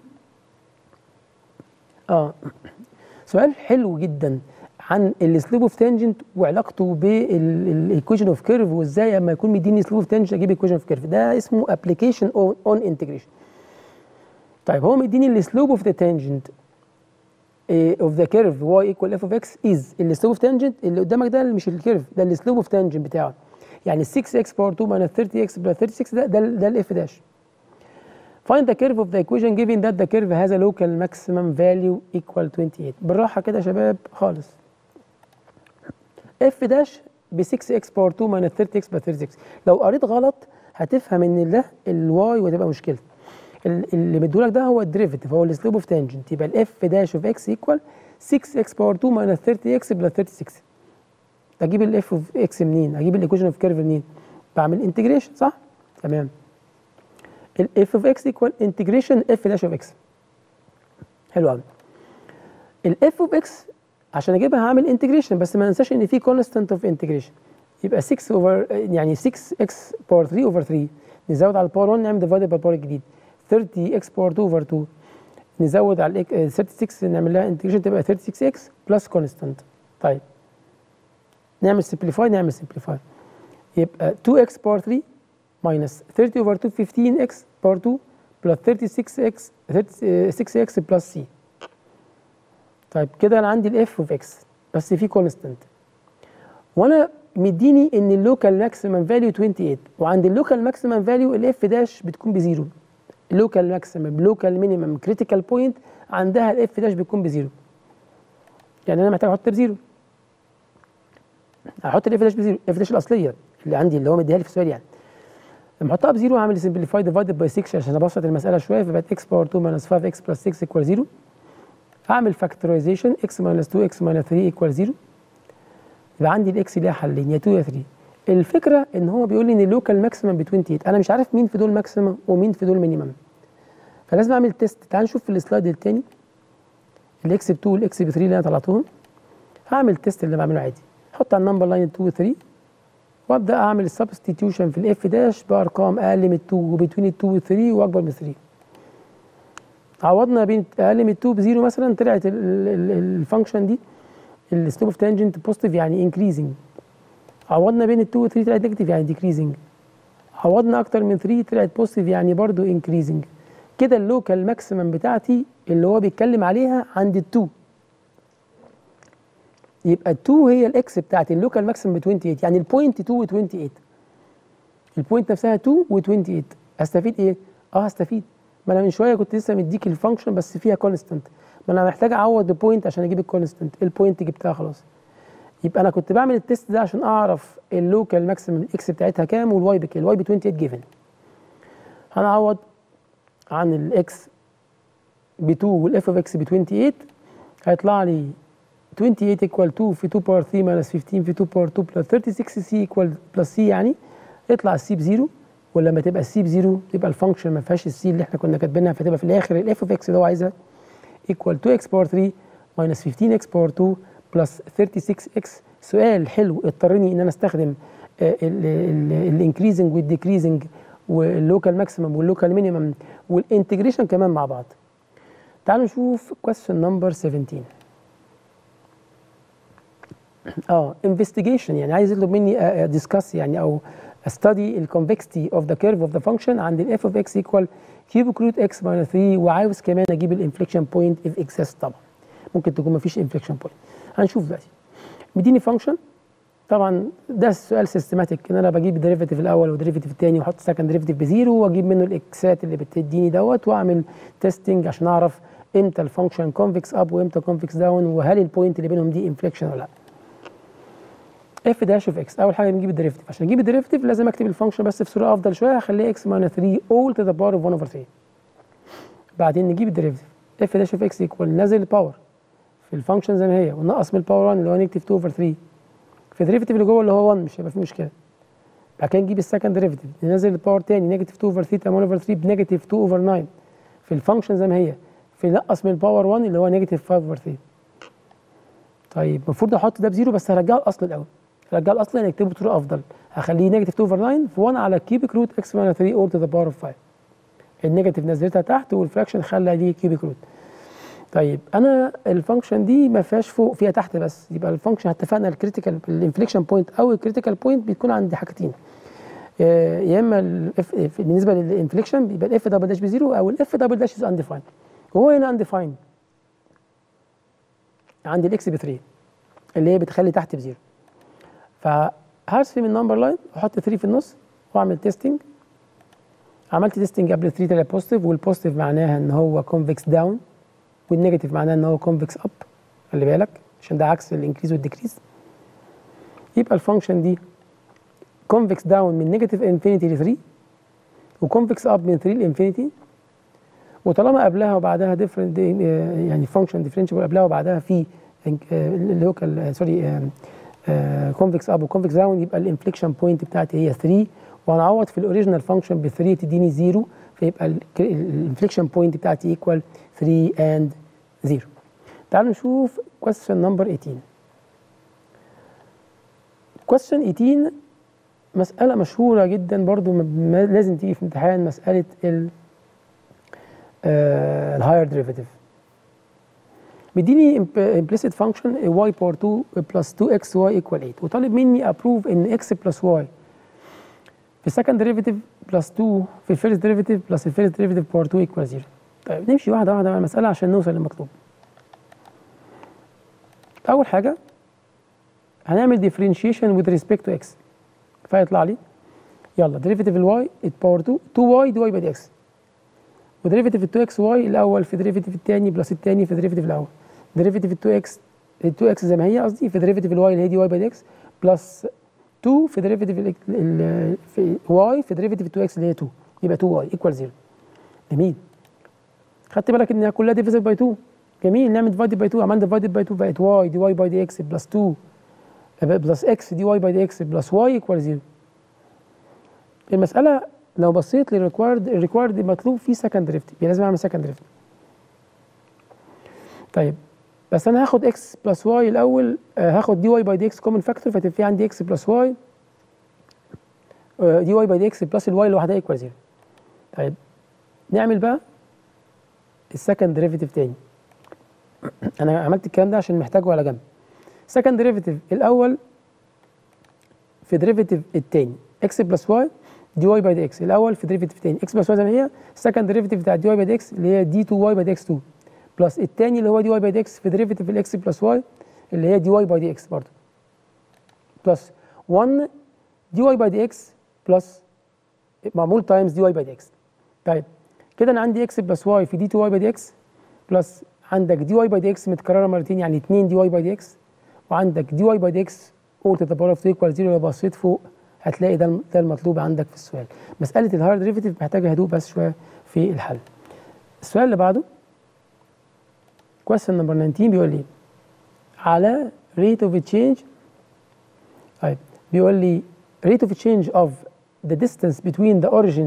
اه سؤال حلو جدا عن السلوب اوف تانجنت وعلاقته بالايكويشن اوف كيرف وازاي اما يكون مديني سلوب اوف تانجنت اجيب ايكويشن اوف كيرف ده اسمه ابلكيشن اون اون انتجريشن طيب هو مديني السلوب اوف ذا تانجنت اوف ذا كيرف واي ايكوال اف اوف اكس از السلوب اوف تانجنت اللي قدامك ده مش الكيرف ده السلوب اوف تانجنت بتاعه يعني 6 اكس باور 2 ماينس 30 اكس بلس 36 ده ده, ده الاف داش Find the curve of the equation given that the curve has a local maximum value equal 28 بالراحة كده يا شباب خالص f داش ب 6 x باور 2 minus 30 x بلس 36 لو قريت غلط هتفهم ان ده الواي وتبقى مشكلة اللي مديهولك ده هو الديريفيتيف هو السلوب اوف تانجنت يبقى الاف داش اوف اكس ايكوال 6 x باور 2 minus 30 x بلس 36 اجيب الاف اوف اكس منين؟ اجيب الايكويشن اوف كيرف منين؟ بعمل انتجريشن صح؟ تمام الاف اوف اكس ايكوال انتجريشن اف داش اوف اكس حلو قوي الاف اوف اكس عشان اجيبها هعمل انتجريشن بس ما ننساش ان في كونستانت اوف انتجريشن يبقى 6 اوفر يعني 6 اكس باور 3 اوفر 3 نزود على الباور 1 نعمل ديفايد بالباور الجديد 30 اكس باور 2 اوفر 2 نزود على ال 36 نعمل لها انتجريشن تبقى 36 اكس بلس كونستانت طيب نعمل سمبليفاي نعمل سمبليفاي يبقى 2 اكس باور 3 minus 30 over 2 15 x باور 2 plus 36 x 36 x plus c طيب كده انا عندي الاف اوف اكس بس في كونستنت وانا مديني ان اللوكال ماكسيمم فاليو 28 وعند اللوكال ماكسيمم فاليو الاف داش بتكون بزيرو اللوكال ماكسيمم لوكال مينيمم كريتيكال بوينت عندها الاف داش بتكون بزيرو يعني انا محتاج احط بزيرو هحط الاف داش بزيرو الاف داش الاصليه اللي عندي اللي هو مديها لي في السؤال يعني لما احطها بزيرو هعمل سمبليفاي ديفايدد باي 6 عشان ابسط المساله شويه فبقت اكس باور 2 ماينس 5 اكس بلس 6 ايكوال 0 هعمل فاكتورايزيشن اكس ماينس 2 اكس ماينس 3 ايكوال 0 يبقى عندي الاكس ليها حلين يا 2 يا 3 الفكره ان هو بيقول لي ان اللوكال ماكسيمم ب 28 انا مش عارف مين في دول ماكسيمم ومين في دول مينيمم فلازم اعمل تيست تعال نشوف في السلايد الثاني الاكس ب 2 والاكس ب 3 اللي انا طلعتهم هعمل تيست اللي بعمله عادي احط على النمبر لاين 2 و 3 وابدا اعمل السبستيتيوشن في الاف داش بارقام اقل من 2 وبين ال 2 و 3 واكبر من 3 عوضنا بين اقل من 2 بزيرو مثلا طلعت الفانكشن دي السلوب اوف تانجنت بوزيتيف يعني انكريزنج عوضنا بين ال 2 و 3 طلعت نيجاتيف يعني ديكريزنج عوضنا اكتر من 3 طلعت بوزيتيف يعني برضو انكريزنج كده اللوكال ماكسيمم بتاعتي اللي هو بيتكلم عليها عند ال 2 يبقى ال 2 هي الاكس بتاعت اللوكال ماكسيمم ب 28 يعني البوينت 2 و 28 البوينت نفسها 2 و 28 استفيد ايه؟ اه هستفيد ما انا من شويه كنت لسه مديك الفانكشن بس فيها كونستنت ما انا محتاج اعوض بوينت عشان اجيب الكونستنت البوينت جبتها خلاص يبقى انا كنت بعمل التيست ده عشان اعرف اللوكال ماكسيمم الاكس بتاعتها كام والواي بكام الواي ب 28 جيفن هنعوض عن الاكس ب 2 والاف اوف اكس ب 28 هيطلع لي 28 equal 2 في 2 باور 3 minus 15 في 2 باور 2 plus 36 سي equal بلس سي يعني يطلع السي بزيرو ولما تبقى السي بزيرو تبقى الفانكشن ما فيهاش السي اللي احنا كنا كاتبينها فتبقى في الاخر الاف اوف اكس اللي هو عايزها equal 2 x باور 3 minus 15 x باور 2 plus 36 x سؤال حلو اضطرني ان انا استخدم الانكريزنج والديكريزنج واللوكال ماكسيمم واللوكال مينيمم والانتجريشن كمان مع بعض تعالوا نشوف question number 17 اه انفستيجيشن يعني عايز يطلب مني ديسكاس يعني او استدي الكونفكستي اوف ذا كيرف اوف ذا فانكشن عند الاف اوف اكس ايكوال كيوبيك روت اكس ماينس 3 وعاوز كمان اجيب الانفليكشن بوينت اف اكسس طبعا ممكن تكون ما فيش انفليكشن بوينت هنشوف دلوقتي مديني فانكشن طبعا ده سؤال سيستماتيك ان انا بجيب الديريفيتيف الاول والديريفيتيف الثاني واحط سكند ديريفيتيف بزيرو واجيب منه الاكسات اللي بتديني دوت واعمل تيستنج عشان اعرف امتى الفانكشن كونفكس اب وامتى كونفكس داون وهل البوينت اللي بينهم دي انفليكشن ولا لا اف داش اوف اكس اول حاجه بنجيب الديريفيتيف عشان اجيب الديريفيتيف لازم اكتب الفانكشن بس في صوره افضل شويه هخليها اكس ماينس 3 اول تو ذا باور اوف 1 اوفر 3 بعدين نجيب الديريفيتيف اف داش اوف اكس ايكوال نازل الباور في الفانكشن زي ما هي ونقص من الباور 1 اللي هو نيجاتيف 2 اوفر 3 في الديريفيتيف اللي جوه اللي هو 1 مش هيبقى فيه مشكله بعد كده نجيب السكند ديريفيتيف ننزل الباور تاني نيجاتيف 2 اوفر 3 تبقى 1 اوفر 3 بنيجاتيف 2 اوفر 9 في الفانكشن زي ما هي في نقص من الباور 1 اللي هو نيجاتيف 5 اوفر 3 طيب المفروض احط ده بزيرو بس هرجعه الاصل الاول رجع الاصل يعني اكتبه بطريقه افضل هخليه نيجاتيف 2 اوفر 9 في 1 على كيوبيك روت اكس ماينس 3 اول تو ذا باور اوف 5 النيجاتيف نزلتها تحت والفراكشن خلى دي كيوبيك روت طيب انا الفانكشن دي ما فيهاش فوق فيها تحت بس يبقى الفانكشن اتفقنا الكريتيكال الانفليكشن بوينت او الكريتيكال بوينت بيكون عند حاجتين يا اما الاف بالنسبه للانفليكشن بيبقى الاف دبل داش بزيرو او الاف دبل داش از انديفايند وهو هنا انديفايند عند الاكس ب 3 اللي هي بتخلي تحت بزيرو فهرسم النمبر لاين واحط 3 في النص واعمل تيستنج عملت تيستنج قبل 3 طلع بوزيتيف والبوزيتيف معناها ان هو كونفكس داون والنيجاتيف معناها ان هو كونفكس اب خلي بالك عشان ده عكس الانكريز والديكريز يبقى الفانكشن دي كونفكس داون من نيجاتيف انفينيتي ل 3 وكونفكس اب من 3 لانفينيتي وطالما قبلها وبعدها ديفرنت يعني فانكشن ديفرنشال قبلها وبعدها في اللوكال سوري كونفكس اب وكونفكس داون يبقى الانفليكشن بوينت بتاعتي هي 3 وهنعوض في الاوريجينال فانكشن ب 3 تديني 0 فيبقى الانفليكشن بوينت بتاعتي ايكوال 3 اند 0 تعالوا نشوف question number 18 question 18 مسألة مشهورة جدا برضو م- م- لازم تيجي في امتحان مسألة ال الهاير ديريفيتيف مديني implicit function y باور 2 plus 2xy equal 8 وطالب مني approve ان x plus y في second derivative plus 2 في الفيرست derivative plus الفيرست derivative باور 2 equal 0 طيب نمشي واحدة واحدة على المسألة عشان نوصل للمطلوب أول حاجة هنعمل differentiation with respect to x فيطلع لي يلا derivative ال y باور 2 2y دي y باي دي x وديريفيتيف ال 2 اكس واي الاول في ديريفيتيف الثاني بلس الثاني في ديريفيتيف الاول ديريفيتيف ال 2 اكس ال 2 اكس زي ما هي قصدي في ديريفيتيف الواي اللي هي دي واي باي دي اكس بلس 2 في ديريفيتيف ال ال- في واي في ديريفيتيف ال 2 اكس اللي هي 2 يبقى 2 واي ايكوال 0 جميل خدت بالك انها كلها ديفيزل باي 2 جميل نعمل ديفايدد باي 2 عملنا ديفايدد باي 2 بقت واي دي واي باي دي اكس بلس 2 بلس اكس دي واي باي دي اكس بلس واي ايكوال 0 المساله لو بصيت للريكوايرد الريكوايرد مطلوب فيه سكند ديريفيتيف يبقى لازم اعمل سكند ديريفيتيف طيب بس انا هاخد اكس بلس واي الاول آه هاخد دي واي باي دي اكس كومن فاكتور فتبقى في عندي اكس بلس واي دي واي باي دي اكس بلس الواي لوحدها ايكوال 0 طيب نعمل بقى السكند ديريفيتيف تاني انا عملت الكلام ده عشان محتاجه على جنب سكند ديريفيتيف الاول في ديريفيتيف التاني اكس بلس واي دي واي باي دي اكس الاول في ديريفيتيف تاني اكس بلس واي زي ما هي السكند ديريفيتيف بتاع دي واي باي دي اكس اللي هي دي 2 واي باي دي اكس 2 بلس التاني اللي هو دي واي باي دي اكس في ديريفيتيف الاكس بلس واي اللي هي دي واي باي دي اكس برضه بلس 1 دي واي باي دي اكس بلس معمول تايمز دي واي باي دي اكس طيب كده انا عندي اكس بلس واي في دي 2 واي باي دي اكس بلس عندك دي واي باي دي اكس متكرره مرتين يعني 2 دي واي باي دي اكس وعندك دي واي باي دي اكس اول تو ذا باور اوف 2 ايكوال 0 لو بصيت فوق هتلاقي ده ده المطلوب عندك في السؤال مساله الهاير ديريفيتيف محتاجه هدوء بس شويه في الحل السؤال اللي بعده question number 19 بيقول لي على rate of change طيب بيقول لي rate of change of the distance between the origin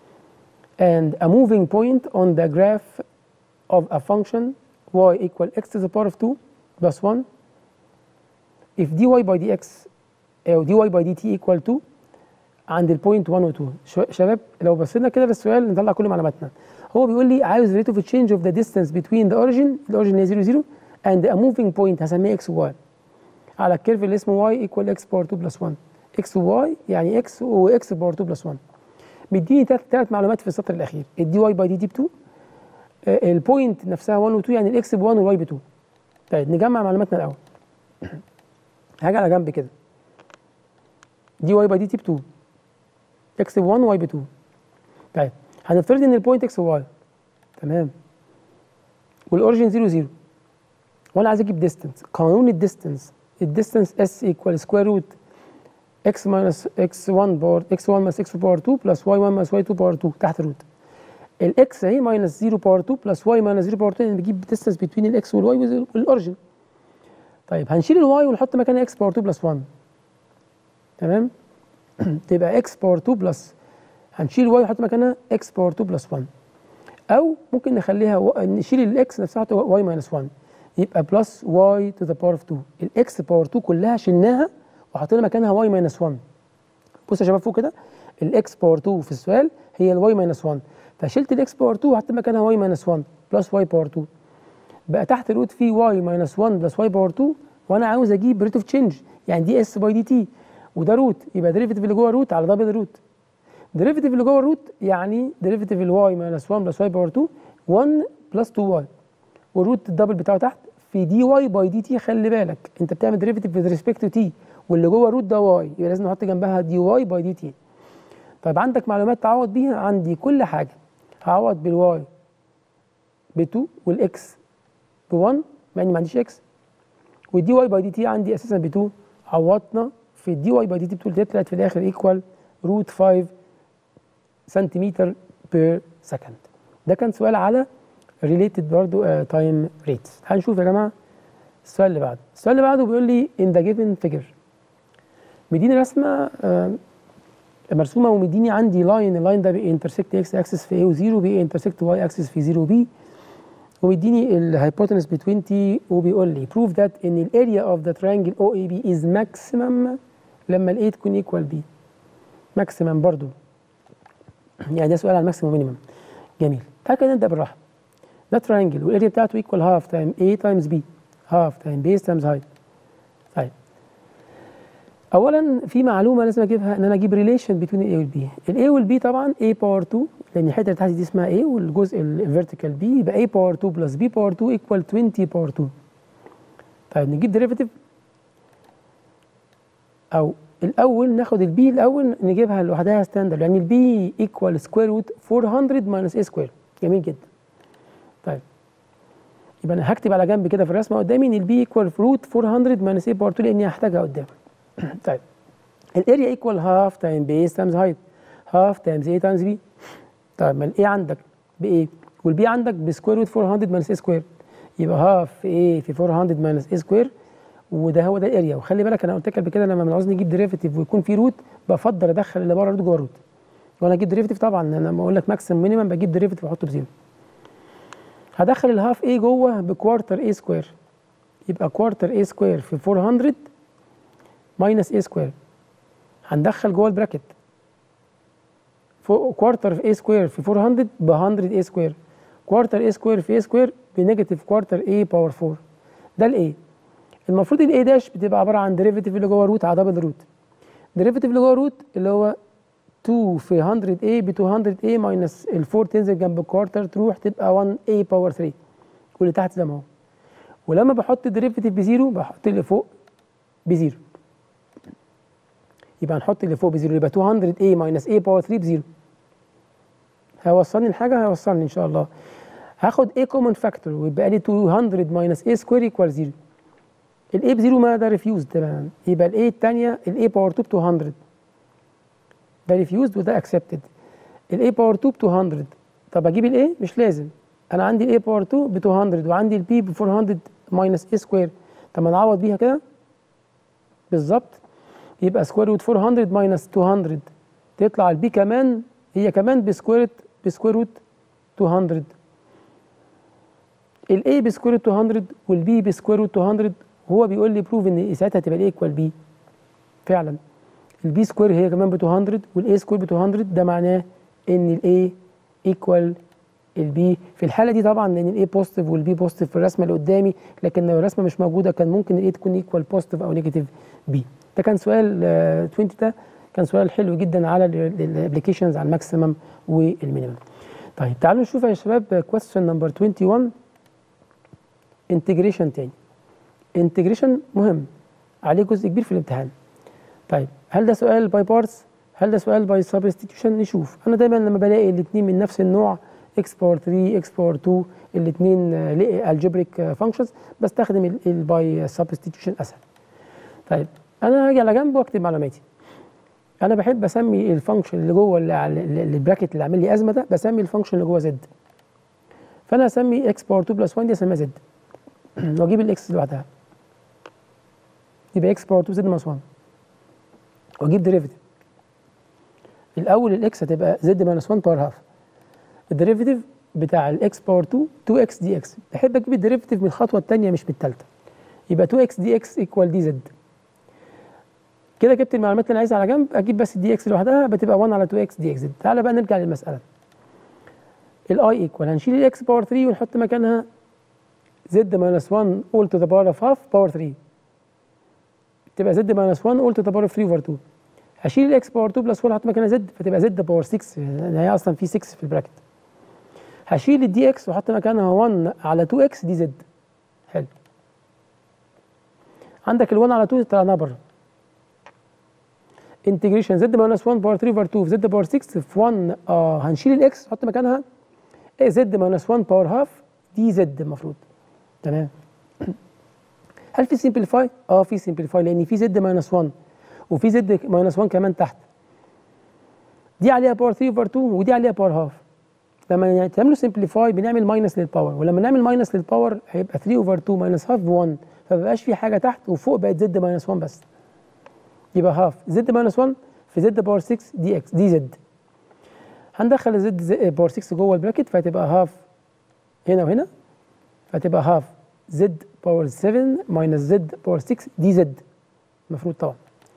and a moving point on the graph of a function y equal x to the power of 2 plus 1 if dy by dx او dy by dt equal to عند البوينت 1 و 2 شو- شباب لو بصينا كده للسؤال نطلع كل معلوماتنا هو بيقول لي عاوز rate of change of the distance between the origin الاوريجن اللي هي 0 0 and a moving point هسميه x و y على الكيرف اللي اسمه y equal x باور 2 بلس 1 x و y يعني x و x باور 2 بلس 1 مديني ثلاث معلومات في السطر الاخير الدي واي باي دي دي ب 2 آه، البوينت نفسها 1 و 2 يعني الاكس ب 1 والواي ب 2 طيب نجمع معلوماتنا الاول حاجه على جنب كده دي واي باي دي تي ب 2 اكس ب 1 واي ب 2 طيب هنفترض ان البوينت اكس وواي تمام والاوريجن 0 0 وانا عايز اجيب ديستنس قانون الديستنس الديستنس اس ايكوال سكوير روت x minus x1 باور x1 minus x باور 2 plus y1 minus y2 باور 2 تحت روت الاكس اهي minus 0 باور 2 plus y minus 0 باور 2 اللي بيجيب distance between الاكس والواي والاوريجن طيب هنشيل الواي ونحط مكانها x باور 2 plus 1 تمام تبقى x باور 2 بلس هنشيل y ونحط مكانها x باور 2 بلس 1 او ممكن نخليها و... نشيل الاكس نفسها نحط y minus 1 يبقى بلس y to the power of 2 الاكس باور 2 كلها شلناها وحطينا مكانها y minus 1 بص يا شباب فوق كده الاكس باور 2 في السؤال هي الواي minus 1 فشلت الاكس باور 2 وحطيت مكانها y minus 1 بلس y باور 2 بقى تحت الروت في y minus 1 بلس y باور 2 وانا عاوز اجيب ريت اوف تشينج يعني دي اس باي دي تي وده روت يبقى ديريفيتيف اللي جوه روت على دبل روت ديريفيتيف اللي جوه الروت يعني ديريفيتيف الواي ماينس 1 بلس واي باور 2 1 بلس 2 واي والروت الدبل بتاعه تحت في دي واي باي دي تي خلي بالك انت بتعمل ديريفيتيف with respect to تي واللي جوه الروت ده واي يبقى لازم نحط جنبها دي واي باي دي تي طيب عندك معلومات تعوض بيها عندي كل حاجه هعوض بالواي ب 2 والاكس ب 1 مع اني ما عنديش اكس والدي واي باي دي تي عندي اساسا ب 2 عوضنا في الدي واي باي دي تي بتقول طلعت في الاخر ايكوال روت 5 سنتيمتر بير سكند ده كان سؤال على ريليتد برضو تايم ريتس هنشوف يا جماعه السؤال اللي بعده السؤال اللي بعده بيقول لي ان ذا جيفن فيجر مديني رسمه آه، مرسومه ومديني عندي لاين اللاين ده بينترسكت اكس اكسس في A و0 بينترسكت واي اكسس في 0 وبي ومديني الهايبوتنس ب 20 وبيقول لي prove that ان الاريا اوف ذا triangle OAB is maximum لما الاي تكون ايكوال بي ماكسيمم برضو يعني ده سؤال على الماكسيمم مينيمم جميل تعال كده نبدا بالراحه ده تراينجل والاريا بتاعته ايكوال هاف تايم A تايمز B هاف تايم بيس تايمز هايت طيب اولا في معلومه لازم اجيبها ان انا اجيب ريليشن بين الاي والبي الاي والبي طبعا A باور 2 لان الحته اللي تحت دي اسمها A والجزء الفيرتيكال B يبقى A باور 2 بلس B باور 2 ايكوال 20 باور 2 طيب نجيب ديريفيتيف او الاول ناخد البي الاول نجيبها لوحدها ستاندرد يعني البي ايكوال سكوير روت 400 ماينس اي سكوير جميل جدا طيب يبقى انا هكتب على جنب كده في الرسمه قدامي ان البي ايكوال روت 400 ماينس اي باور 2 لاني هحتاجها قدام طيب الاريا ايكوال هاف تايم بيس تايمز هايت هاف تايمز اي تايمز بي طيب ما الاي عندك بايه والبي عندك بسكوير روت 400 ماينس اي سكوير يبقى هاف اي في 400 ماينس اي سكوير وده هو ده الاريا وخلي بالك انا قلت لك قبل كده لما بنعوز نجيب ديريفيتيف ويكون في روت بفضل ادخل اللي بره روت جوه روت وانا اجيب ديريفيتيف طبعا انا لما اقول لك ماكسيم مينيمم بجيب ديريفيتيف واحطه بزيرو هدخل الهاف اي جوه بكوارتر اي سكوير يبقى كوارتر اي سكوير في 400 ماينس اي سكوير هندخل جوه البراكت كوارتر في اي سكوير في 400 ب 100 اي سكوير كوارتر اي سكوير في اي سكوير بنيجاتيف كوارتر اي باور 4 ده الاي المفروض الاي داش بتبقى عباره عن ديريفيتيف اللي جوه روت على دبل روت ديريفيتيف اللي جوه روت اللي هو 2 في 100 a ب 200 a ماينس ال 4 تنزل جنب الكوارتر تروح تبقى 1 a باور 3 واللي تحت زي ما هو ولما بحط الديريفيتيف بزيرو بحط اللي فوق بزيرو يبقى هنحط اللي فوق بزيرو يبقى 200 a ماينس a باور 3 بزيرو هيوصلني لحاجه هيوصلني ان شاء الله هاخد a كومن فاكتور ويبقى لي 200 ماينس a سكوير ايكوال 0 الاي بزيرو ما ده ريفيوز تماما يبقى الاي الثانيه الاي باور 2 ب 200 ده ريفيوزد وده اكسبتد الاي باور 2 ب 200 طب اجيب الاي مش لازم انا عندي الاي باور 2 ب 200 وعندي البي ب 400 ماينس اي سكوير طب ما نعوض بيها كده بالظبط يبقى سكوير روت 400 ماينس 200 تطلع البي كمان هي كمان بسكوير بسكوير روت 200 الاي بسكوير روت 200 والبي بسكوير روت 200 وهو بيقول لي بروف ان ساعتها تبقى الاي ايكوال بي فعلا البي سكوير هي كمان ب 200 والاي سكوير ب 200 ده معناه ان الاي ايكوال البي في الحاله دي طبعا لان الاي بوزيتيف والبي بوزيتيف في الرسمه اللي قدامي لكن لو الرسمه مش موجوده كان ممكن الاي تكون ايكوال بوزيتيف او نيجاتيف بي ده كان سؤال آه 20 ده كان سؤال حلو جدا على الابلكيشنز على الماكسيمم والمينيمم طيب تعالوا نشوف يا شباب كويستشن نمبر 21 انتجريشن تاني انتجريشن مهم عليه جزء كبير في الامتحان طيب هل ده سؤال باي بارتس هل ده سؤال باي سبستيتيوشن نشوف انا دايما لما بلاقي الاثنين من نفس النوع اكس باور 3 اكس باور 2 الاثنين الجبريك فانكشنز بستخدم الباي سبستيتيوشن اسهل طيب انا هاجي على جنب واكتب معلوماتي انا بحب اسمي الفانكشن اللي جوه البراكت اللي عامل لي ازمه ده بسمي الفانكشن اللي جوه زد فانا اسمي اكس باور 2 بلس 1 دي اسميها زد واجيب الاكس لوحدها يبقى اكس باور 2 زد ماينس 1 واجيب ديريفيتيف الاول الاكس هتبقى زد ماينس 1 باور هاف الديريفيتيف بتاع الاكس باور 2 2 اكس دي اكس بحب اجيب الديريفيتيف من الخطوه الثانيه مش من الثالثه يبقى 2 اكس دي اكس ايكوال دي زد كده جبت المعلومات اللي انا عايزها على جنب اجيب بس الدي اكس لوحدها بتبقى 1 على 2 اكس دي اكس زد تعالى بقى نرجع للمساله الاي ايكوال هنشيل الاكس باور 3 ونحط مكانها زد ماينس 1 اول تو ذا باور اوف هاف باور 3 تبقى زد ماينس 1 اول تو ذا باور اوف 3 اوفر 2 هشيل الاكس باور 2 بلس 1 احط مكانها زد فتبقى زد باور 6 لان هي اصلا في 6 في البراكت هشيل الدي اكس واحط مكانها 1 على 2 اكس دي زد حلو عندك ال 1 على 2 طلعناها بره انتجريشن زد ماينس 1 باور 3 اوفر 2 في زد باور 6 في 1 اه هنشيل الاكس نحط مكانها ايه زد ماينس 1 باور هاف دي زد المفروض تمام هل في سمبليفاي؟ اه في سمبليفاي لان في زد ماينس 1 وفي زد ماينس 1 كمان تحت دي عليها باور 3 اوفر 2 ودي عليها باور هاف لما تعملوا سمبليفاي بنعمل ماينس للباور ولما نعمل ماينس للباور هيبقى 3 اوفر 2 ماينس هاف ب 1 فمبقاش في حاجه تحت وفوق بقت زد ماينس 1 بس يبقى هاف زد ماينس 1 في زد باور 6 دي اكس دي زد هندخل الزد باور 6 جوه البراكت فهتبقى هاف هنا وهنا فهتبقى هاف زد باور 7 ماينس زد باور 6 دي زد المفروض طبعا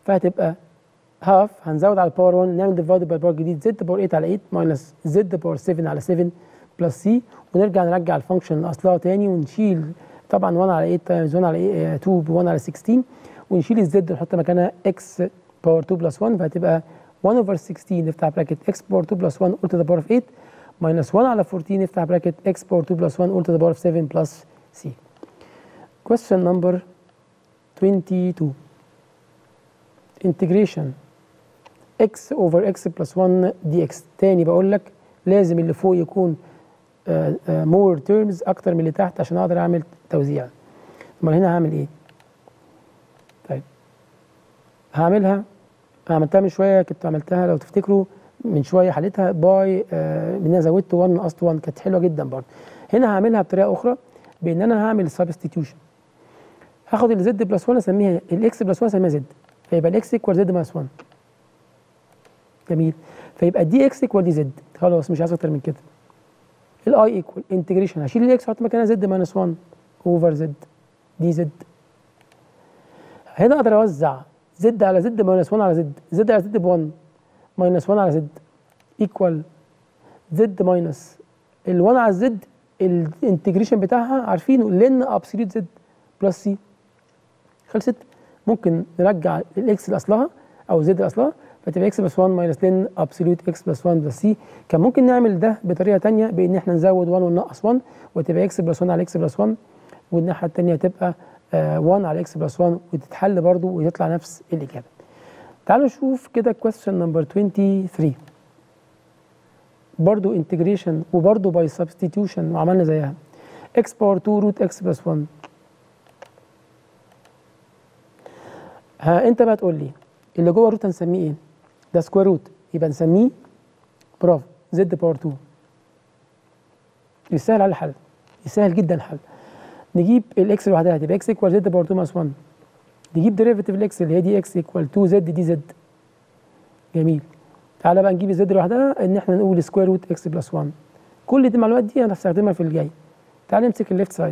فهتبقى هاف هنزود على الباور 1 نعمل ديفايد باي باور جديد زد باور 8 على 8 ماينس زد باور 7 على 7 بلس سي ونرجع نرجع الفانكشن لاصلها تاني ونشيل طبعا 1 على 8 تايمز 1 على 8 2 ب 1 على 16 ونشيل الزد ونحط مكانها اكس باور 2 بلس 1 فهتبقى 1 اوفر 16 نفتح براكت اكس باور 2 بلس 1 اول تو ذا باور اوف 8 ماينس 1 على 14 نفتح براكت اكس باور 2 بلس 1 اول تو ذا باور اوف 7 بلس سي question number 22 integration x over x plus 1 dx تاني بقول لك لازم اللي فوق يكون مور تيرمز اكتر من اللي تحت عشان اقدر اعمل توزيع امال هنا هعمل ايه طيب هعملها عملتها من شويه كنت عملتها لو تفتكروا من شويه حليتها باي آه ان انا زودت 1 نقصت 1 كانت حلوه جدا برضه هنا هعملها بطريقه اخرى بان انا هعمل سبستيتيوشن هاخد الزد بلس 1 اسميها الاكس بلس 1 اسميها زد فيبقى الاكس ايكوال زد ماينس 1 جميل فيبقى دي اكس ايكوال دي زد خلاص مش عايز اكتر من كده الاي ايكوال انتجريشن هشيل الاكس واحط مكانها زد ماينس 1 اوفر زد دي زد هنا اقدر اوزع زد على زد ماينس 1 على زد زد على زد ب 1 ماينس 1 على زد ايكوال زد ماينس ال 1 على الزد الانتجريشن بتاعها عارفينه لن ابسوليوت زد بلس سي خلصت ممكن نرجع الاكس لاصلها او زد لاصلها فتبقى اكس بلس 1 ماينس لن ابسوليوت اكس بلس 1 بلس سي كان ممكن نعمل ده بطريقه ثانيه بان احنا نزود 1 وننقص 1 وتبقى اكس بلس 1 على اكس بلس 1 والناحيه الثانيه تبقى آه 1 على اكس بلس 1 وتتحل برضو ويطلع نفس الاجابه. تعالوا نشوف كده question نمبر 23 برضو انتجريشن وبرضو باي سبستيتيوشن وعملنا زيها اكس باور 2 روت اكس بلس 1 ها انت بقى تقول لي اللي جوه الروت هنسميه ايه؟ ده سكوير روت يبقى نسميه برافو زد باور 2 يسهل على الحل يسهل جدا الحل نجيب الاكس لوحدها تبقى اكس ايكوال زد باور 2 ماينس 1 نجيب ديريفيتيف الاكس اللي هي دي اكس ايكوال 2 زد دي زد جميل تعالى بقى نجيب الزد لوحدها ان احنا نقول سكوير روت اكس بلس 1 كل دي المعلومات دي انا هستخدمها في الجاي تعال نمسك الليفت سايد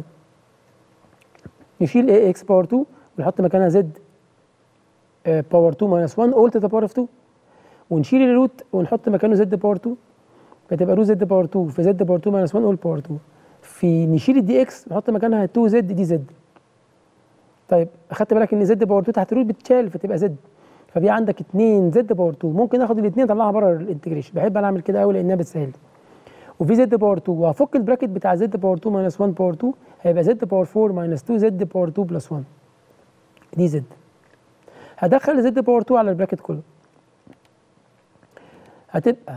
نشيل اي اكس باور 2 ونحط مكانها زد باور 2 ماينس 1 اول تو ذا باور اوف 2 ونشيل الروت ونحط مكانه زد باور 2 فتبقى روت زد باور 2 في زد باور 2 ماينس 1 اول باور 2 في نشيل الدي اكس نحط مكانها 2 زد دي زد طيب اخدت بالك ان زد باور 2 تحت الروت بتشال فتبقى زد فبقى عندك 2 زد باور 2 ممكن اخد الاثنين اطلعها بره الانتجريشن بحب انا اعمل كده قوي لانها بتسهل وفي زد باور 2 وهفك البراكت بتاع زد باور 2 ماينس 1 باور 2 هيبقى زد باور 4 ماينس 2 زد باور 2 بلس 1 دي زد هدخل زد باور 2 على البراكت كله هتبقى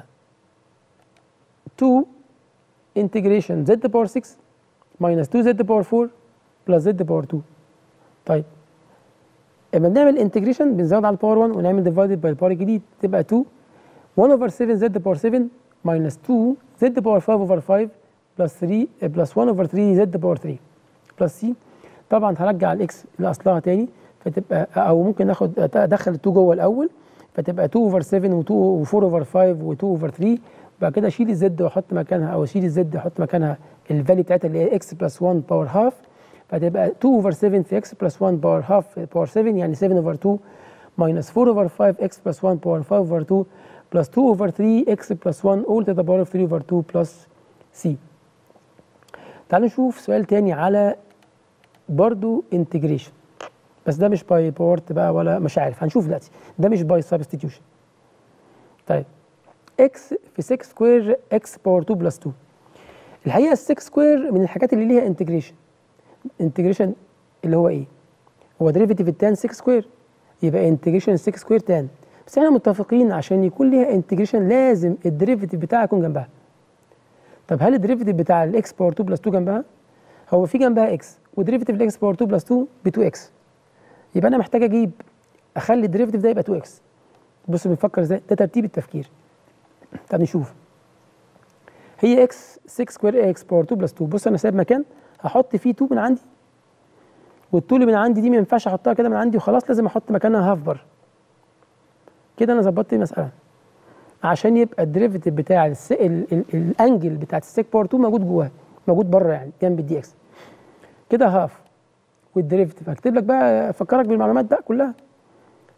2 انتجريشن زد باور 6 ماينس 2 زد باور 4 بلس زد باور 2 طيب لما بنعمل انتجريشن بنزود على الباور 1 ونعمل ديفايدد باي الباور الجديد تبقى 2 1 اوفر 7 زد باور 7 ماينس 2 زد باور 5 اوفر 5 بلس 3 بلس 1 اوفر 3 زد باور 3 بلس سي طبعا هرجع الاكس لاصلها تاني فتبقى او ممكن اخد ادخل ال 2 جوه الاول فتبقى 2 اوفر 7 و2 و4 اوفر 5 و2 اوفر 3 بعد كده اشيل الزد واحط مكانها او اشيل الزد واحط مكانها الفاليو بتاعتها اللي هي اكس بلس 1 باور هاف فتبقى 2 اوفر 7 في اكس بلس 1 باور هاف باور 7 يعني 7 اوفر 2 ماينس 4 اوفر 5 اكس بلس 1 باور 5 اوفر 2 بلس 2 اوفر 3 اكس بلس 1 اول تو ذا باور اوف 3 اوفر 2 بلس سي تعالوا نشوف سؤال تاني على برضو انتجريشن بس ده مش باي بورت بقى ولا مش عارف هنشوف دلوقتي ده مش باي سبستيتيوشن طيب اكس في 6 سكوير اكس باور 2 بلس 2 الحقيقه ال 6 سكوير من الحاجات اللي ليها انتجريشن انتجريشن اللي هو ايه هو ديريفيتيف التان 6 سكوير يبقى انتجريشن 6 سكوير تان بس احنا متفقين عشان يكون ليها انتجريشن لازم الديريفيتيف بتاعها يكون جنبها طب هل الديريفيتيف بتاع الاكس باور 2 بلس 2 جنبها هو في جنبها اكس وديريفيتيف الاكس باور 2 بلس 2 ب 2 اكس يبقى انا محتاج اجيب اخلي الديريفيتيف ده يبقى 2 اكس بص بنفكر ازاي ده ترتيب التفكير طب نشوف هي اكس 6 سكوير اكس باور 2 بلس 2 بص انا سايب مكان هحط فيه 2 من عندي وال2 اللي من عندي دي ما ينفعش احطها كده من عندي وخلاص لازم احط مكانها هاف بره كده انا ظبطت المساله عشان يبقى الديريفيتيف بتاع الس... ال... ال... الانجل بتاعت السيك باور 2 موجود جواه موجود بره يعني جنب الدي اكس كده هاف والديريفيتيف هكتب لك بقى افكرك بالمعلومات بقى كلها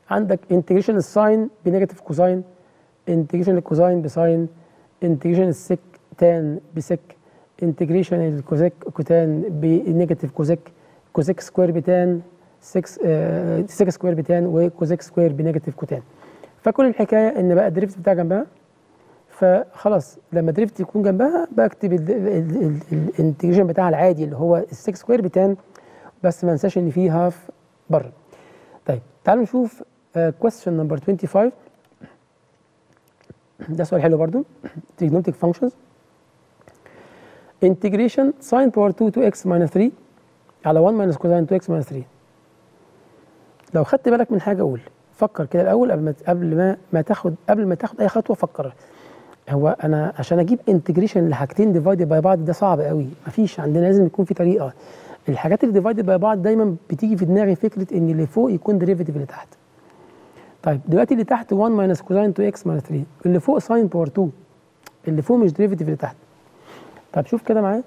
عندك انتجريشن الساين بنيجاتيف كوساين انتجريشن الكوساين بساين انتجريشن السك تان بسك انتجريشن الكوزيك كوتان بنيجاتيف كوزيك كوزيك سكوير بتان 6 آه 6 سكوير بتان وكوزيك سكوير بنيجاتيف كوتان فكل الحكايه ان بقى الدريفت بتاع جنبها فخلاص لما دريفت يكون جنبها بكتب الانتجريشن بتاعها العادي اللي هو ال 6 سكوير بتان بس ما انساش ان في هاف بره طيب تعالوا نشوف كويستشن نمبر 25 ده سؤال حلو برضو trigonometric functions integration sin power 2 to x minus 3 على 1 minus cosine 2x minus 3 لو خدت بالك من حاجه قول فكر كده الاول قبل ما قبل ما ما تاخد قبل ما تاخد اي خطوه فكر هو انا عشان اجيب انتجريشن لحاجتين ديفايدد باي بعض ده صعب قوي مفيش عندنا لازم يكون في طريقه الحاجات اللي ديفايدد باي بعض دايما بتيجي في دماغي فكره ان اللي فوق يكون ديريفيتيف اللي تحت طيب دلوقتي اللي تحت 1 ماينس كوزين 2 اكس ماينس 3 اللي فوق ساين باور 2 اللي فوق مش ديريفيتيف اللي تحت طب شوف كده معايا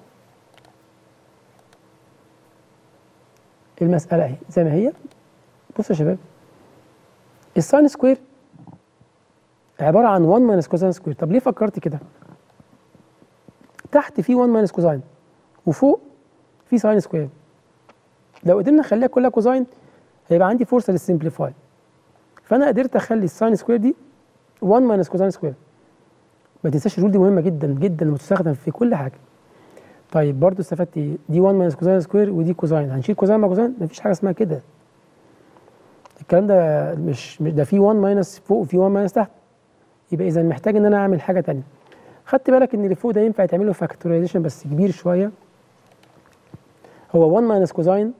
المساله اهي زي ما هي بص يا شباب الساين سكوير عباره عن 1 ماينس كوزين سكوير طب ليه فكرت كده تحت في 1 ماينس كوزين وفوق في ساين سكوير لو قدرنا نخليها كلها كوزين هيبقى عندي فرصه للسمبليفاي فانا قدرت اخلي الساين سكوير دي 1 ماينس كوزين سكوير ما تنساش الرول دي مهمه جدا جدا وتستخدم في كل حاجه طيب برضو استفدت ايه دي 1 ماينس كوزين سكوير ودي كوزين هنشيل كوزين مع كوزين مفيش حاجه اسمها كده الكلام ده مش مش ده في 1 ماينس فوق وفي 1 ماينس تحت يبقى اذا محتاج ان انا اعمل حاجه ثانيه خدت بالك ان اللي فوق ده ينفع يتعمل له فاكتورايزيشن بس كبير شويه هو 1 ماينس كوزين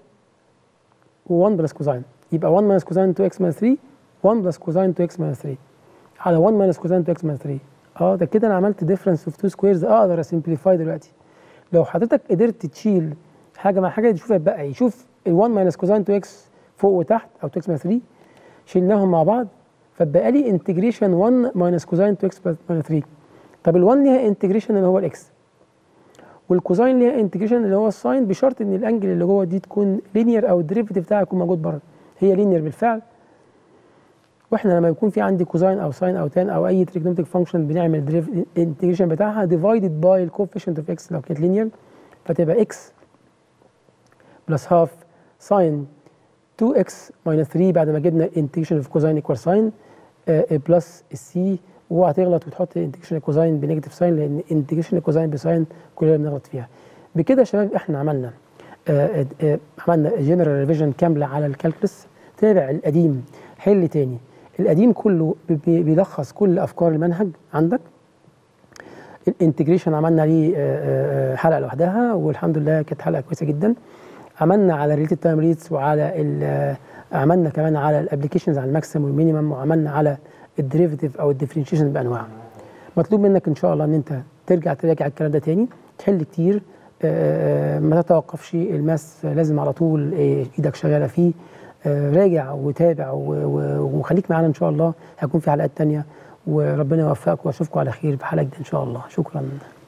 و1 بلس كوزين يبقى 1 ماينس كوزين 2 اكس ماينس 3 1 بلس كوزين 2 اكس ماينس 3 على 1 ماينس كوزين 2 اكس ماينس 3 اه ده كده انا عملت ديفرنس اوف 2 سكويرز اقدر اسمبليفاي دلوقتي لو حضرتك قدرت تشيل حاجه مع حاجه تشوف هيبقى ايه شوف ال 1 ماينس كوزين 2 اكس فوق وتحت او 2 اكس ماينس 3 شلناهم مع بعض فبقى لي انتجريشن 1 ماينس كوزين 2 اكس ماينس 3 طب ال 1 ليها انتجريشن اللي هو الاكس والكوزين ليها انتجريشن اللي هو الساين بشرط ان الانجل اللي جوه دي تكون لينير او الديريفيتيف بتاعها يكون موجود بره هي لينير بالفعل واحنا لما يكون في عندي كوزين او ساين او تان او اي تريجنومتريك فانكشن بنعمل الانتجريشن بتاعها ديفايدد باي الكوفيشنت اوف اكس لو كانت لينير فتبقى اكس بلس هاف ساين 2 اكس ماينس 3 بعد ما جبنا انتجريشن اوف كوزين ايكوال ساين بلس السي اوعى تغلط وتحط انتجريشن الكوزين بنيجاتيف ساين لان انتجريشن الكوزين بساين كلنا بنغلط فيها بكده يا شباب احنا عملنا آآ آآ عملنا جنرال ريفيجن كامله على الكالكولس تابع القديم حل تاني القديم كله بيلخص كل افكار المنهج عندك الانتجريشن عملنا عليه حلقه لوحدها والحمد لله كانت حلقه كويسه جدا عملنا على ريليتد تايم ريتس وعلى عملنا كمان على الابلكيشنز على الماكسيمم والمينيمم وعملنا على الديريفيتيف او الديفرنشيشن بانواعها مطلوب منك ان شاء الله ان انت ترجع تراجع الكلام ده تاني تحل كتير ما تتوقفش الماس لازم على طول ايدك شغاله فيه راجع وتابع وخليك معانا ان شاء الله هيكون في حلقات تانية وربنا يوفقك واشوفكم على خير في حلقه جديده ان شاء الله شكرا